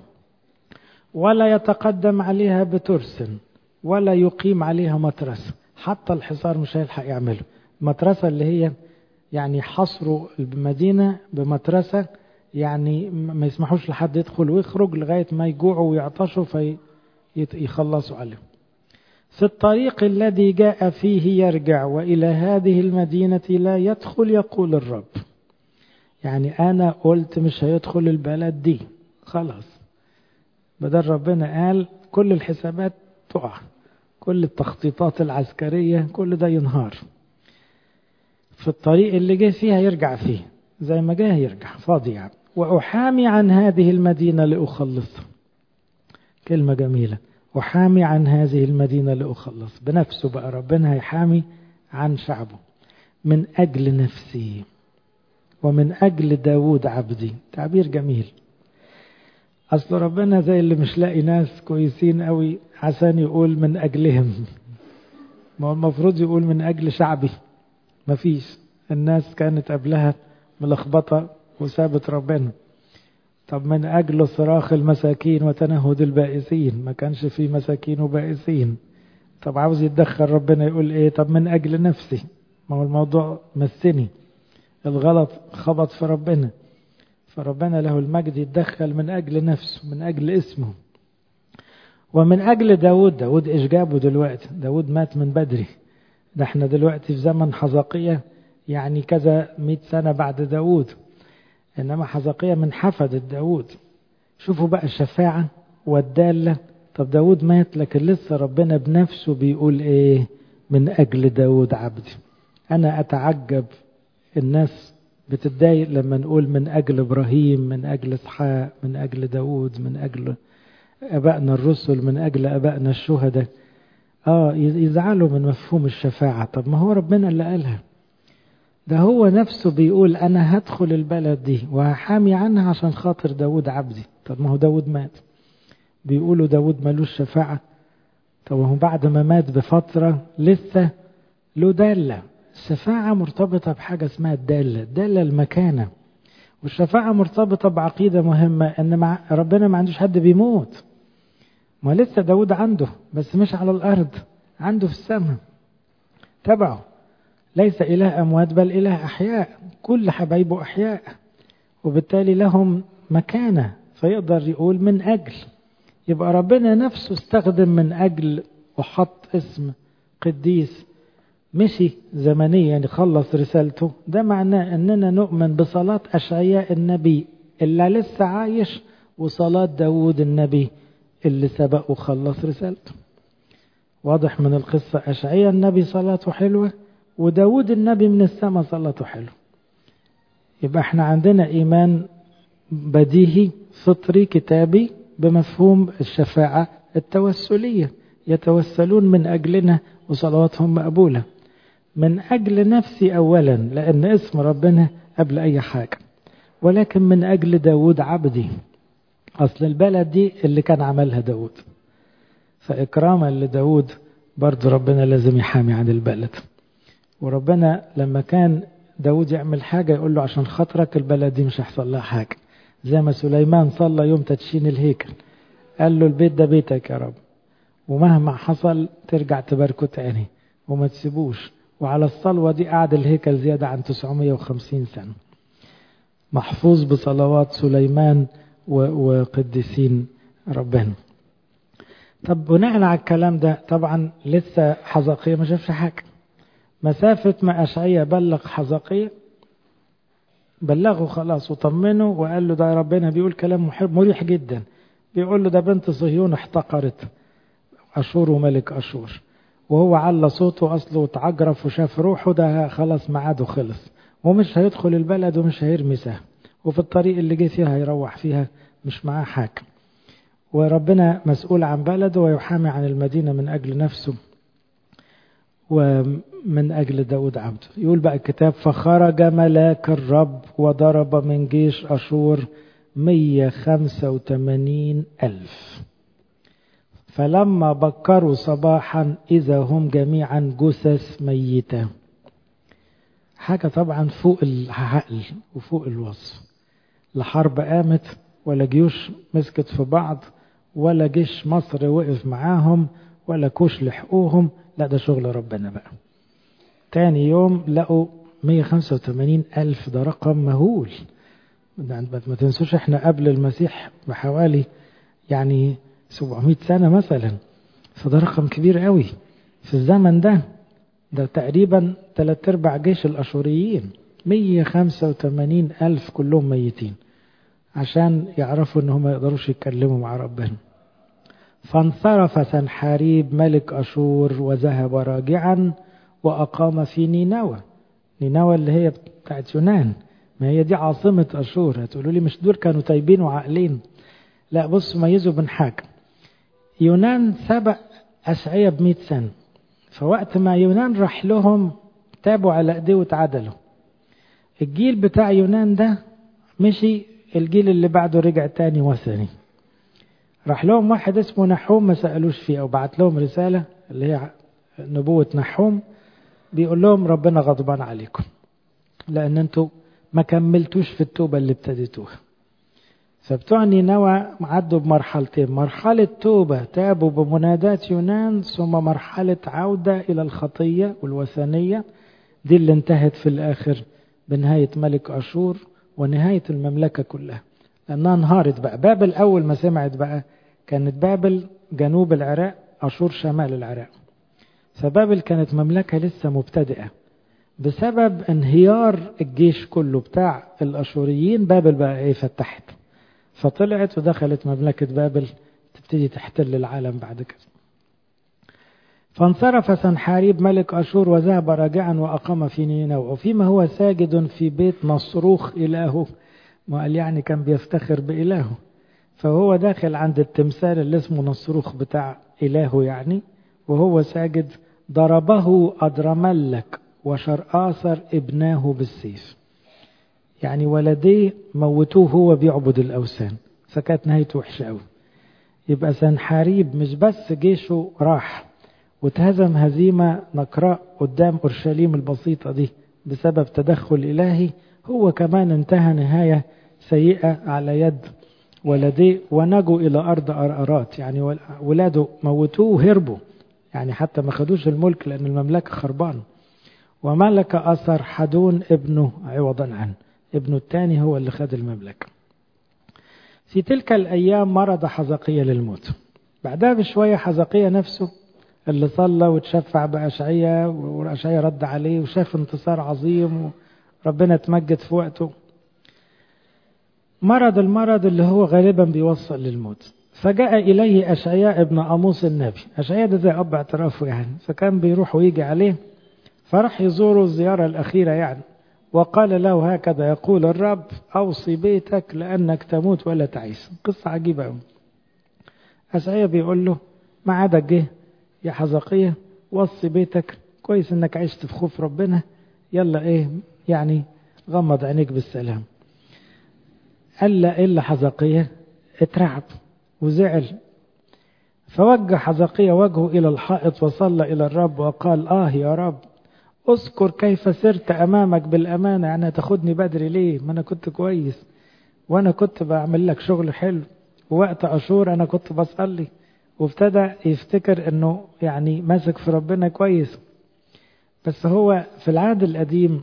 Speaker 1: ولا يتقدم عليها بترس ولا يقيم عليها مترسة حتى الحصار مش هيلحق يعمله مترسة اللي هي يعني حصروا المدينة بمترسة يعني ما يسمحوش لحد يدخل ويخرج لغاية ما يجوعوا ويعطشوا فيخلصوا عليهم في الطريق الذي جاء فيه يرجع وإلى هذه المدينة لا يدخل يقول الرب يعني أنا قلت مش هيدخل البلد دي خلاص بدل ربنا قال كل الحسابات تقع كل التخطيطات العسكرية كل ده ينهار في الطريق اللي جه فيها يرجع فيه زي ما جه يرجع فاضي يعني وأحامي عن هذه المدينة لأخلصها كلمة جميلة أحامي عن هذه المدينة لأخلص بنفسه بقى ربنا هيحامي عن شعبه من أجل نفسي ومن أجل داود عبدي تعبير جميل أصل ربنا زي اللي مش لاقي ناس كويسين قوي عشان يقول من أجلهم ما هو المفروض يقول من أجل شعبي مفيش الناس كانت قبلها ملخبطة وسابت ربنا طب من أجل صراخ المساكين وتنهد البائسين ما كانش في مساكين وبائسين طب عاوز يتدخل ربنا يقول ايه طب من أجل نفسي ما هو الموضوع مسني الغلط خبط في ربنا فربنا له المجد يتدخل من أجل نفسه من أجل اسمه ومن أجل داود داود إيش جابه دلوقتي داود مات من بدري ده احنا دلوقتي في زمن حزقية يعني كذا مئة سنة بعد داود إنما حزقية من حفدة داود شوفوا بقى الشفاعة والدالة طب داود مات لكن لسه ربنا بنفسه بيقول ايه من أجل داود عبدي أنا أتعجب الناس بتتضايق لما نقول من أجل إبراهيم من أجل إسحاق من أجل داود من أجل أبائنا الرسل من أجل أبائنا الشهداء آه يزعلوا من مفهوم الشفاعة طب ما هو ربنا اللي قالها ده هو نفسه بيقول أنا هدخل البلد دي وهحامي عنها عشان خاطر داود عبدي طب ما هو داود مات بيقولوا داود ملوش شفاعة طب هو بعد ما مات بفترة لسه له دالة الشفاعة مرتبطة بحاجة اسمها الدالة الدالة المكانة والشفاعة مرتبطة بعقيدة مهمة ان مع ربنا ما عندوش حد بيموت ما لسه داود عنده بس مش على الأرض عنده في السماء تبعه ليس إله أموات بل إله أحياء كل حبايبه أحياء وبالتالي لهم مكانة فيقدر يقول من أجل يبقى ربنا نفسه استخدم من أجل وحط اسم قديس مشي زمنيا يعني خلص رسالته ده معناه أننا نؤمن بصلاة أشعياء النبي اللي لسه عايش وصلاة داود النبي اللي سبق وخلص رسالته واضح من القصة أشعياء النبي صلاته حلوة وداود النبي من السماء صلاته حلوة يبقى احنا عندنا إيمان بديهي فطري كتابي بمفهوم الشفاعة التوسلية يتوسلون من أجلنا وصلواتهم مقبولة من أجل نفسي أولا لأن اسم ربنا قبل أي حاجة ولكن من أجل داود عبدي أصل البلد دي اللي كان عملها داود فإكراما لداود برضو ربنا لازم يحامي عن البلد وربنا لما كان داود يعمل حاجة يقول له عشان خاطرك البلد دي مش هيحصل لها حاجة زي ما سليمان صلى يوم تدشين الهيكل قال له البيت ده بيتك يا رب ومهما حصل ترجع تباركه تاني وما تسيبوش وعلى الصلوة دي قعد الهيكل زيادة عن 950 سنة محفوظ بصلوات سليمان وقديسين ربنا طب بناء على الكلام ده طبعا لسه حزقية ما شافش حاجة مسافة ما أشعية بلغ حزقية بلغه خلاص وطمنه وقال له ده ربنا بيقول كلام مريح جدا بيقول له ده بنت صهيون احتقرت أشور وملك أشور وهو على صوته أصله اتعجرف وشاف روحه ده خلاص ميعاده خلص ومش هيدخل البلد ومش هيرمي سهم وفي الطريق اللي جه فيها هيروح فيها مش معاه حاجة وربنا مسؤول عن بلده ويحامي عن المدينة من أجل نفسه ومن أجل داود عبده يقول بقى الكتاب فخرج ملاك الرب وضرب من جيش أشور 185 ألف فلما بكروا صباحا إذا هم جميعا جثث ميتة حاجة طبعا فوق العقل وفوق الوصف لا حرب قامت ولا جيوش مسكت في بعض ولا جيش مصر وقف معاهم ولا كوش لحقوهم لا ده شغل ربنا بقى تاني يوم لقوا 185 ألف ده رقم مهول ما تنسوش احنا قبل المسيح بحوالي يعني 700 سنة مثلا فده رقم كبير قوي في الزمن ده ده تقريبا ثلاث ارباع جيش الاشوريين 185 ألف كلهم ميتين عشان يعرفوا ان هم ما يقدروش يتكلموا مع ربنا فانصرف سنحاريب ملك أشور وذهب راجعا وأقام في نينوى نينوى اللي هي بتاعت يونان ما هي دي عاصمة أشور هتقولوا لي مش دول كانوا طيبين وعاقلين لا بصوا ميزوا بين حاجة يونان سبق أشعية بمئة سنة فوقت ما يونان راح لهم تابوا على ايديه واتعدلوا الجيل بتاع يونان ده مشي الجيل اللي بعده رجع تاني وثني راح لهم واحد اسمه نحوم ما سألوش فيه أو بعت لهم رسالة اللي هي نبوة نحوم بيقول لهم ربنا غضبان عليكم لأن انتوا ما كملتوش في التوبة اللي ابتديتوها فبتوع نينوى عدوا بمرحلتين مرحلة توبة تابوا بمنادات يونان ثم مرحلة عودة إلى الخطية والوثنية دي اللي انتهت في الآخر بنهاية ملك أشور ونهاية المملكة كلها لأنها انهارت بقى بابل أول ما سمعت بقى كانت بابل جنوب العراق أشور شمال العراق فبابل كانت مملكة لسه مبتدئة بسبب انهيار الجيش كله بتاع الأشوريين بابل بقى ايه فتحت فطلعت ودخلت مملكة بابل تبتدي تحتل العالم بعد كده فانصرف سنحاريب ملك أشور وذهب راجعا وأقام في نينوى وفيما هو ساجد في بيت نصروخ إلهه ما قال يعني كان بيفتخر بإلهه فهو داخل عند التمثال اللي اسمه نصروخ بتاع إلهه يعني وهو ساجد ضربه أدرملك وشرآثر ابناه بالسيف يعني ولديه موتوه هو بيعبد الأوثان فكانت نهايته وحشة قوي يبقى سنحاريب مش بس جيشه راح واتهزم هزيمة نقراء قدام أورشليم البسيطة دي بسبب تدخل إلهي هو كمان انتهى نهاية سيئة على يد ولديه ونجوا إلى أرض أرأرات يعني ولاده موتوه وهربوا يعني حتى ما خدوش الملك لأن المملكة خربانة وملك أثر حدون ابنه عوضا عنه ابنه الثاني هو اللي خد المملكة في تلك الأيام مرض حزقية للموت بعدها بشوية حزقية نفسه اللي صلى وتشفع بأشعية وأشعية رد عليه وشاف انتصار عظيم وربنا تمجد في وقته مرض المرض اللي هو غالبا بيوصل للموت فجاء إليه أشعياء ابن أموس النبي أشعياء ده زي أب اعترافه يعني فكان بيروح ويجي عليه فراح يزوره الزيارة الأخيرة يعني وقال له هكذا يقول الرب أوصي بيتك لأنك تموت ولا تعيش قصة عجيبة أوي أشعياء بيقول له ما عادك جه يا حزقية وصي بيتك كويس انك عشت في خوف ربنا يلا ايه يعني غمض عينيك بالسلام قال لا إلا حزقية اترعب وزعل فوجه حزقية وجهه إلى الحائط وصلى إلى الرب وقال آه يا رب اذكر كيف سرت أمامك بالأمانة يعني تاخدني بدري ليه ما أنا كنت كويس وأنا كنت بعمل لك شغل حلو ووقت أشور أنا كنت بصلي وابتدى يفتكر أنه يعني ماسك في ربنا كويس بس هو في العهد القديم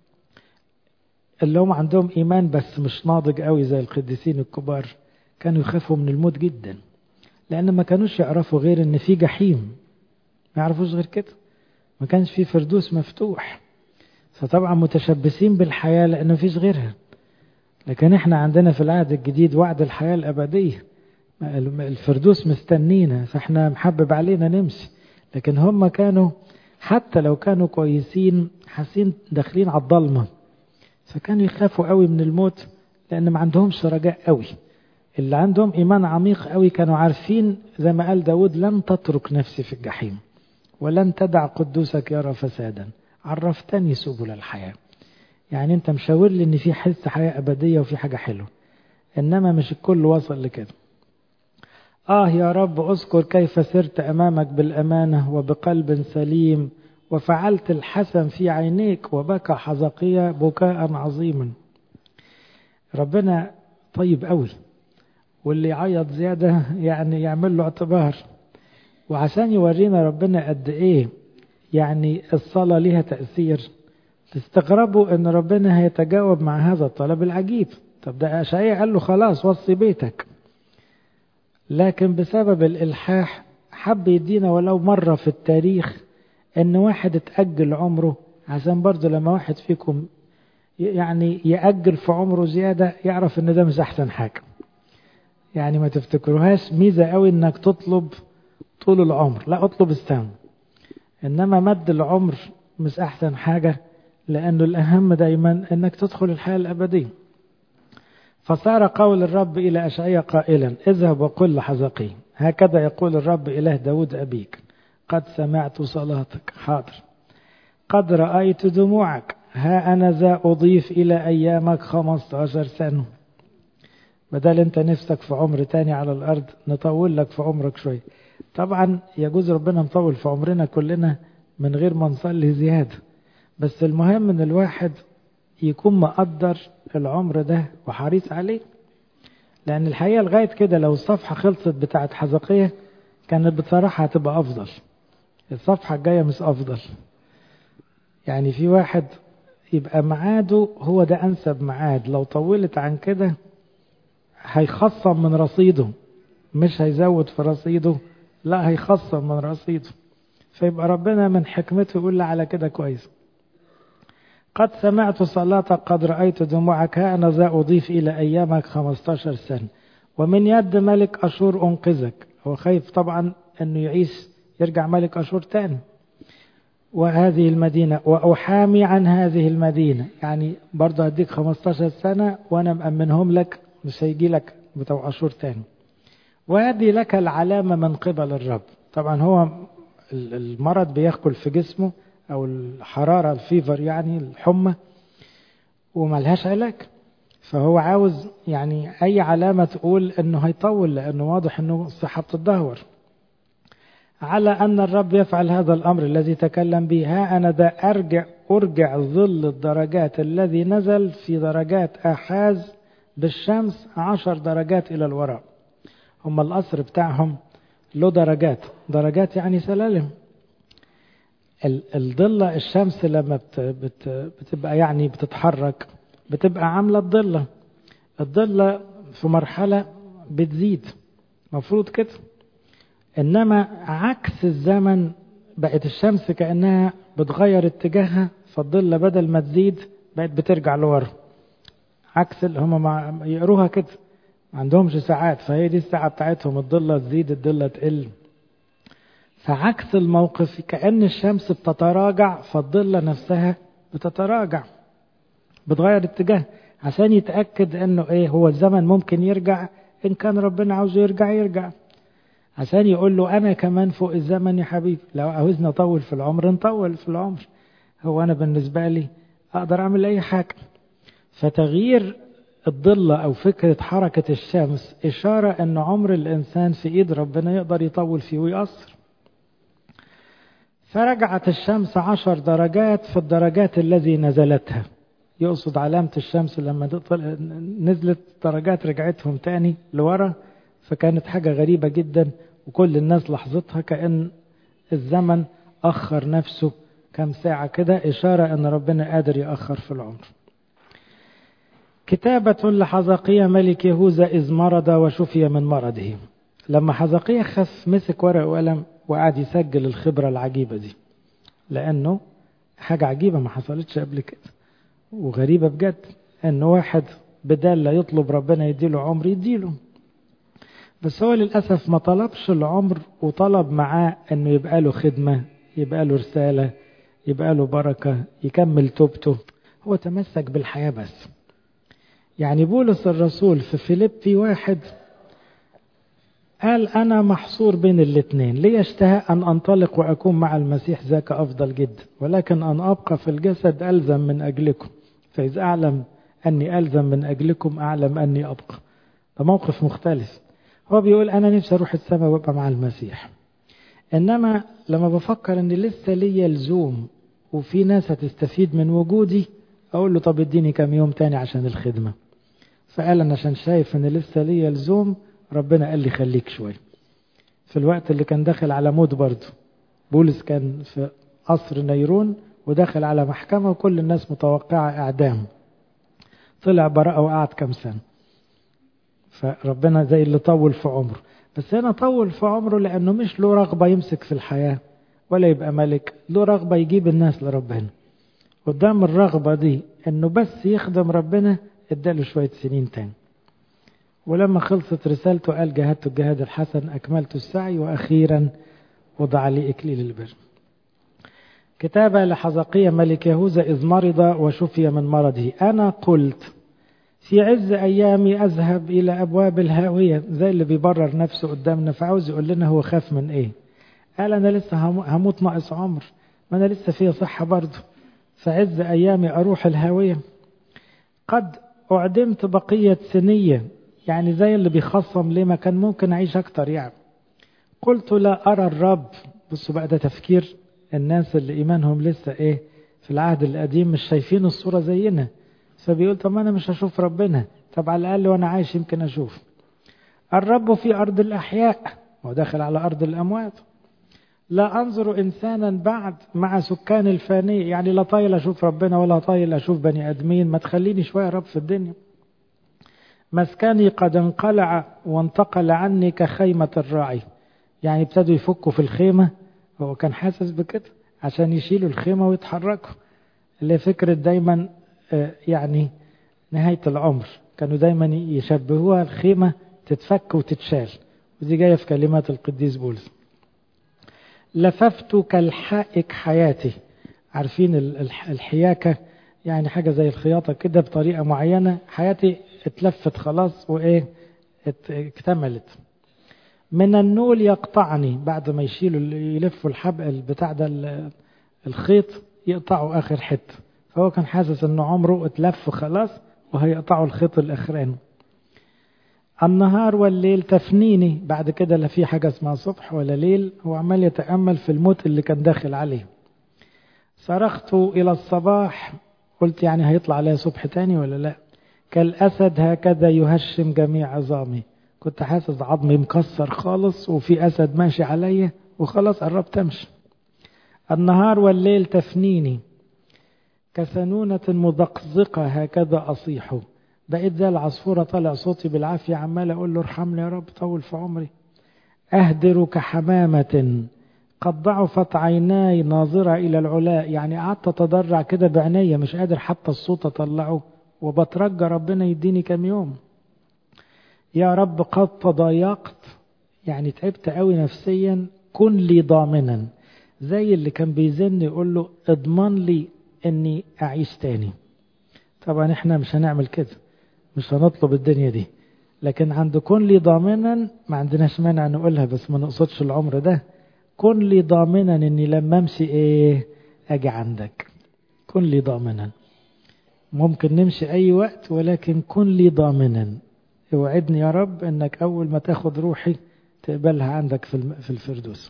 Speaker 1: اللي هم عندهم إيمان بس مش ناضج قوي زي القديسين الكبار كانوا يخافوا من الموت جدا لأن ما كانوش يعرفوا غير إن في جحيم ما يعرفوش غير كده ما كانش في فردوس مفتوح فطبعا متشبثين بالحياة لأن ما فيش غيرها لكن احنا عندنا في العهد الجديد وعد الحياة الأبدية الفردوس مستنينا فاحنا محبب علينا نمشي لكن هم كانوا حتى لو كانوا كويسين حاسين داخلين على الضلمه فكانوا يخافوا قوي من الموت لان ما عندهمش رجاء قوي اللي عندهم ايمان عميق قوي كانوا عارفين زي ما قال داود لن تترك نفسي في الجحيم ولن تدع قدوسك يرى فسادا عرفتني سبل الحياة يعني انت مشاور لي ان في حس حياة ابدية وفي حاجة حلوة انما مش الكل وصل لكده آه يا رب أذكر كيف سرت أمامك بالأمانة وبقلب سليم وفعلت الحسن في عينيك وبكى حزقية بكاء عظيما ربنا طيب قوي واللي يعيط زيادة يعني يعمل له اعتبار وعشان يورينا ربنا قد ايه يعني الصلاة ليها تأثير تستغربوا ان ربنا هيتجاوب مع هذا الطلب العجيب طب ده أشعية قال له خلاص وصي بيتك لكن بسبب الإلحاح حب يدينا ولو مرة في التاريخ ان واحد اتأجل عمره عشان برضه لما واحد فيكم يعني يأجل في عمره زيادة يعرف ان ده مش احسن حاجة يعني ما تفتكروهاش ميزة قوي انك تطلب طول العمر لا اطلب السنة انما مد العمر مش احسن حاجة لانه الاهم دايما انك تدخل الحياة الابدية فصار قول الرب الى اشعياء قائلا اذهب وقل لحزقي هكذا يقول الرب اله داود ابيك قد سمعت صلاتك حاضر قد رأيت دموعك ها أنا ذا أضيف إلى أيامك 15 سنة بدل أنت نفسك في عمر تاني على الأرض نطول لك في عمرك شوية طبعا يجوز ربنا مطول في عمرنا كلنا من غير ما نصلي زيادة بس المهم ان الواحد يكون مقدر العمر ده وحريص عليه لأن الحقيقة لغاية كده لو الصفحة خلصت بتاعت حزقية كانت بصراحة هتبقى أفضل الصفحة الجاية مش أفضل يعني في واحد يبقى ميعاده هو ده أنسب ميعاد لو طولت عن كده هيخصم من رصيده مش هيزود في رصيده لا هيخصم من رصيده فيبقى ربنا من حكمته يقول لي على كده كويس قد سمعت صلاتك قد رأيت دموعك ها أنا ذا أضيف إلى أيامك 15 سنة ومن يد ملك أشور أنقذك هو خايف طبعا أنه يعيش يرجع ملك أشور تاني وهذه المدينة وأحامي عن هذه المدينة يعني برضه هديك 15 سنة وأنا مأمنهم لك مش هيجي لك بتوع أشور تاني وهذه لك العلامة من قبل الرب طبعا هو المرض بيأكل في جسمه أو الحرارة الفيفر يعني الحمى وملهاش علاج فهو عاوز يعني أي علامة تقول إنه هيطول لأنه واضح إنه الصحة بتتدهور على أن الرب يفعل هذا الأمر الذي تكلم به ها أنا ذا أرجع أرجع ظل الدرجات الذي نزل في درجات أحاز بالشمس عشر درجات إلى الوراء هم القصر بتاعهم له درجات درجات يعني سلالم الضلة الشمس لما بت بت بتبقى يعني بتتحرك بتبقى عاملة الضلة الضلة في مرحلة بتزيد مفروض كده إنما عكس الزمن بقت الشمس كأنها بتغير اتجاهها فالضلة بدل ما تزيد بقت بترجع لورا عكس اللي هم مع يقروها كده ما عندهمش ساعات فهي دي الساعة بتاعتهم الضلة تزيد الضلة تقل فعكس الموقف كأن الشمس بتتراجع فالضلة نفسها بتتراجع بتغير اتجاه عشان يتأكد انه ايه هو الزمن ممكن يرجع ان كان ربنا عاوزه يرجع يرجع عشان يقول له انا كمان فوق الزمن يا حبيبي لو عاوزنا نطول في العمر نطول في العمر هو انا بالنسبة لي اقدر اعمل اي حاجة فتغيير الضلة او فكرة حركة الشمس اشارة ان عمر الانسان في ايد ربنا يقدر يطول فيه ويقصر فرجعت الشمس عشر درجات في الدرجات الذي نزلتها يقصد علامة الشمس لما نزلت درجات رجعتهم تاني لورا فكانت حاجة غريبة جدا وكل الناس لحظتها كأن الزمن أخر نفسه كم ساعة كده إشارة أن ربنا قادر يأخر في العمر كتابة لحزقية ملك يهوذا إذ مرض وشفي من مرضه لما حزقية خف مسك ورق وقلم وقعد يسجل الخبرة العجيبة دي لأنه حاجة عجيبة ما حصلتش قبل كده وغريبة بجد أن واحد بدال لا يطلب ربنا يديله عمر يديله بس هو للأسف ما طلبش العمر وطلب معاه أنه يبقى له خدمة يبقى له رسالة يبقى له بركة يكمل توبته هو تمسك بالحياة بس يعني بولس الرسول في فيليبي واحد قال أنا محصور بين الاثنين لي اشتهاء أن أنطلق وأكون مع المسيح ذاك أفضل جدا ولكن أن أبقى في الجسد ألزم من أجلكم فإذا أعلم أني ألزم من أجلكم أعلم أني أبقى ده موقف مختلف هو بيقول أنا نفسي أروح السماء وأبقى مع المسيح إنما لما بفكر أن لسه ليا لزوم وفي ناس هتستفيد من وجودي أقول له طب اديني كام يوم تاني عشان الخدمة فقال أنا عشان شايف أن لسه ليا لزوم ربنا قال لي خليك شوية في الوقت اللي كان داخل على موت برضه بولس كان في قصر نيرون وداخل على محكمة وكل الناس متوقعة إعدام طلع براءة وقعد كام سنة فربنا زي اللي طول في عمره بس هنا طول في عمره لأنه مش له رغبة يمسك في الحياة ولا يبقى ملك له رغبة يجيب الناس لربنا قدام الرغبة دي انه بس يخدم ربنا اداله شوية سنين تاني ولما خلصت رسالته قال جاهدت الجهاد الحسن أكملت السعي وأخيرا وضع لي إكليل البر كتابة لحزقية ملك يهوذا إذ مرض وشفي من مرضه أنا قلت في عز أيامي أذهب إلى أبواب الهاوية زي اللي بيبرر نفسه قدامنا فعاوز يقول لنا هو خاف من إيه قال أنا لسه هموت ناقص عمر ما أنا لسه فيها صحة برضه فعز أيامي أروح الهاوية قد أعدمت بقية سنية يعني زي اللي بيخصم ليه ما كان ممكن أعيش أكتر يعني قلت لا أرى الرب بصوا بقى ده تفكير الناس اللي إيمانهم لسه إيه في العهد القديم مش شايفين الصورة زينا فبيقول طب أنا مش هشوف ربنا طب على الأقل وأنا عايش يمكن أشوف الرب في أرض الأحياء وداخل على أرض الأموات لا أنظر إنسانا بعد مع سكان الفانية يعني لا طايل أشوف ربنا ولا طايل أشوف بني أدمين ما تخليني شوية رب في الدنيا مسكني قد انقلع وانتقل عني كخيمة الراعي يعني ابتدوا يفكوا في الخيمة هو كان حاسس بكده عشان يشيلوا الخيمة ويتحركوا اللي فكرة دايما يعني نهاية العمر كانوا دايما يشبهوها الخيمة تتفك وتتشال ودي جاية في كلمات القديس بولس لففت كالحائك حياتي عارفين الحياكة يعني حاجة زي الخياطة كده بطريقة معينة حياتي اتلفت خلاص وايه اكتملت من النول يقطعني بعد ما يشيلوا يلفوا الحبل بتاع ده الخيط يقطعوا اخر حته فهو كان حاسس ان عمره اتلف خلاص وهيقطعوا الخيط الاخراني النهار والليل تفنيني بعد كده لا في حاجه اسمها صبح ولا ليل هو عمال يتامل في الموت اللي كان داخل عليه صرخت الى الصباح قلت يعني هيطلع عليا صبح تاني ولا لا كالاسد هكذا يهشم جميع عظامي كنت حاسس عظمي مكسر خالص وفي اسد ماشي عليا وخلاص قربت امشي النهار والليل تفنيني كسنونة مدقزقة هكذا أصيح بقيت زي العصفورة طالع صوتي بالعافية عمال أقول له ارحمني يا رب طول في عمري أهدر كحمامة قد ضعفت عيناي ناظرة إلى العلاء يعني قعدت أتضرع كده بعينيا مش قادر حتى الصوت أطلعه وبترجى ربنا يديني كام يوم يا رب قد تضايقت يعني تعبت قوي نفسيا كن لي ضامنا زي اللي كان بيزن يقول له اضمن لي اني اعيش تاني طبعا احنا مش هنعمل كده مش هنطلب الدنيا دي لكن عند كن لي ضامنا ما عندناش مانع نقولها بس ما نقصدش العمر ده كن لي ضامنا اني لما امشي ايه اجي عندك كن لي ضامنا ممكن نمشي اي وقت ولكن كن لي ضامنا اوعدني يا رب انك اول ما تاخد روحي تقبلها عندك في الفردوس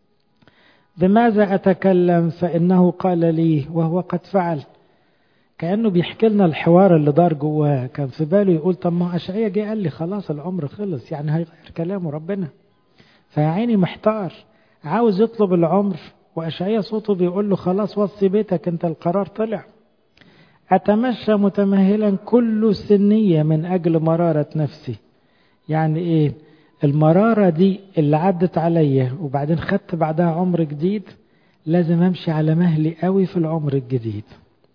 Speaker 1: بماذا أتكلم فإنه قال لي وهو قد فعل كأنه بيحكي لنا الحوار اللي دار جواه كان في باله يقول طب ما أشعية جه قال لي خلاص العمر خلص يعني هيغير كلامه ربنا فيا عيني محتار عاوز يطلب العمر وأشعية صوته بيقول له خلاص وصي بيتك انت القرار طلع أتمشى متمهلا كل سنية من أجل مرارة نفسي يعني إيه المرارة دي اللي عدت عليا وبعدين خدت بعدها عمر جديد لازم امشي على مهلي قوي في العمر الجديد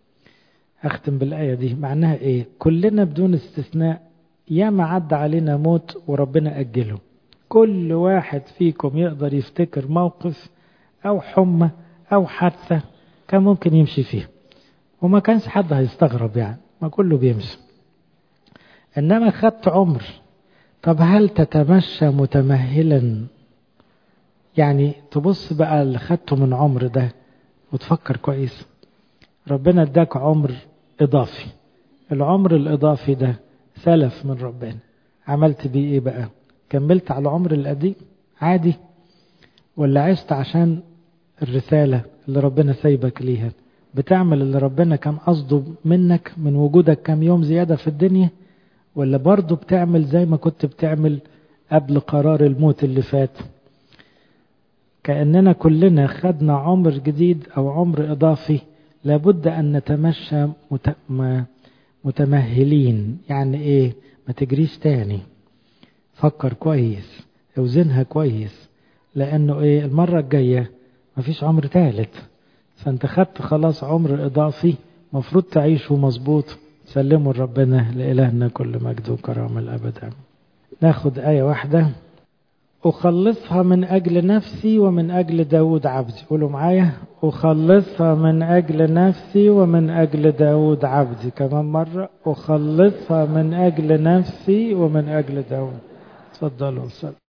Speaker 1: اختم بالآية دي معناها ايه كلنا بدون استثناء ياما عدى علينا موت وربنا أجله كل واحد فيكم يقدر يفتكر موقف أو حمى أو حادثة كان ممكن يمشي فيه وما كانش حد هيستغرب يعني ما كله بيمشي إنما خدت عمر طب هل تتمشى متمهلا يعني تبص بقى اللي خدته من عمر ده وتفكر كويس ربنا اداك عمر اضافي العمر الاضافي ده سلف من ربنا عملت بيه ايه بقى كملت على العمر القديم عادي ولا عشت عشان الرسالة اللي ربنا سايبك ليها بتعمل اللي ربنا كان قصده منك من وجودك كام يوم زيادة في الدنيا ولا برضه بتعمل زي ما كنت بتعمل قبل قرار الموت اللي فات كأننا كلنا خدنا عمر جديد أو عمر إضافي لابد أن نتمشى متمهلين يعني إيه ما تجريش تاني فكر كويس اوزنها كويس لأنه إيه المرة الجاية مفيش عمر ثالث فأنت خدت خلاص عمر إضافي مفروض تعيشه مظبوط سلموا لربنا لإلهنا كل مجد وكرامة الأبد ناخد آية واحدة أخلصها من أجل نفسي ومن أجل داود عبدي قولوا معايا أخلصها من أجل نفسي ومن أجل داود عبدي كمان مرة أخلصها من أجل نفسي ومن أجل داود تفضلوا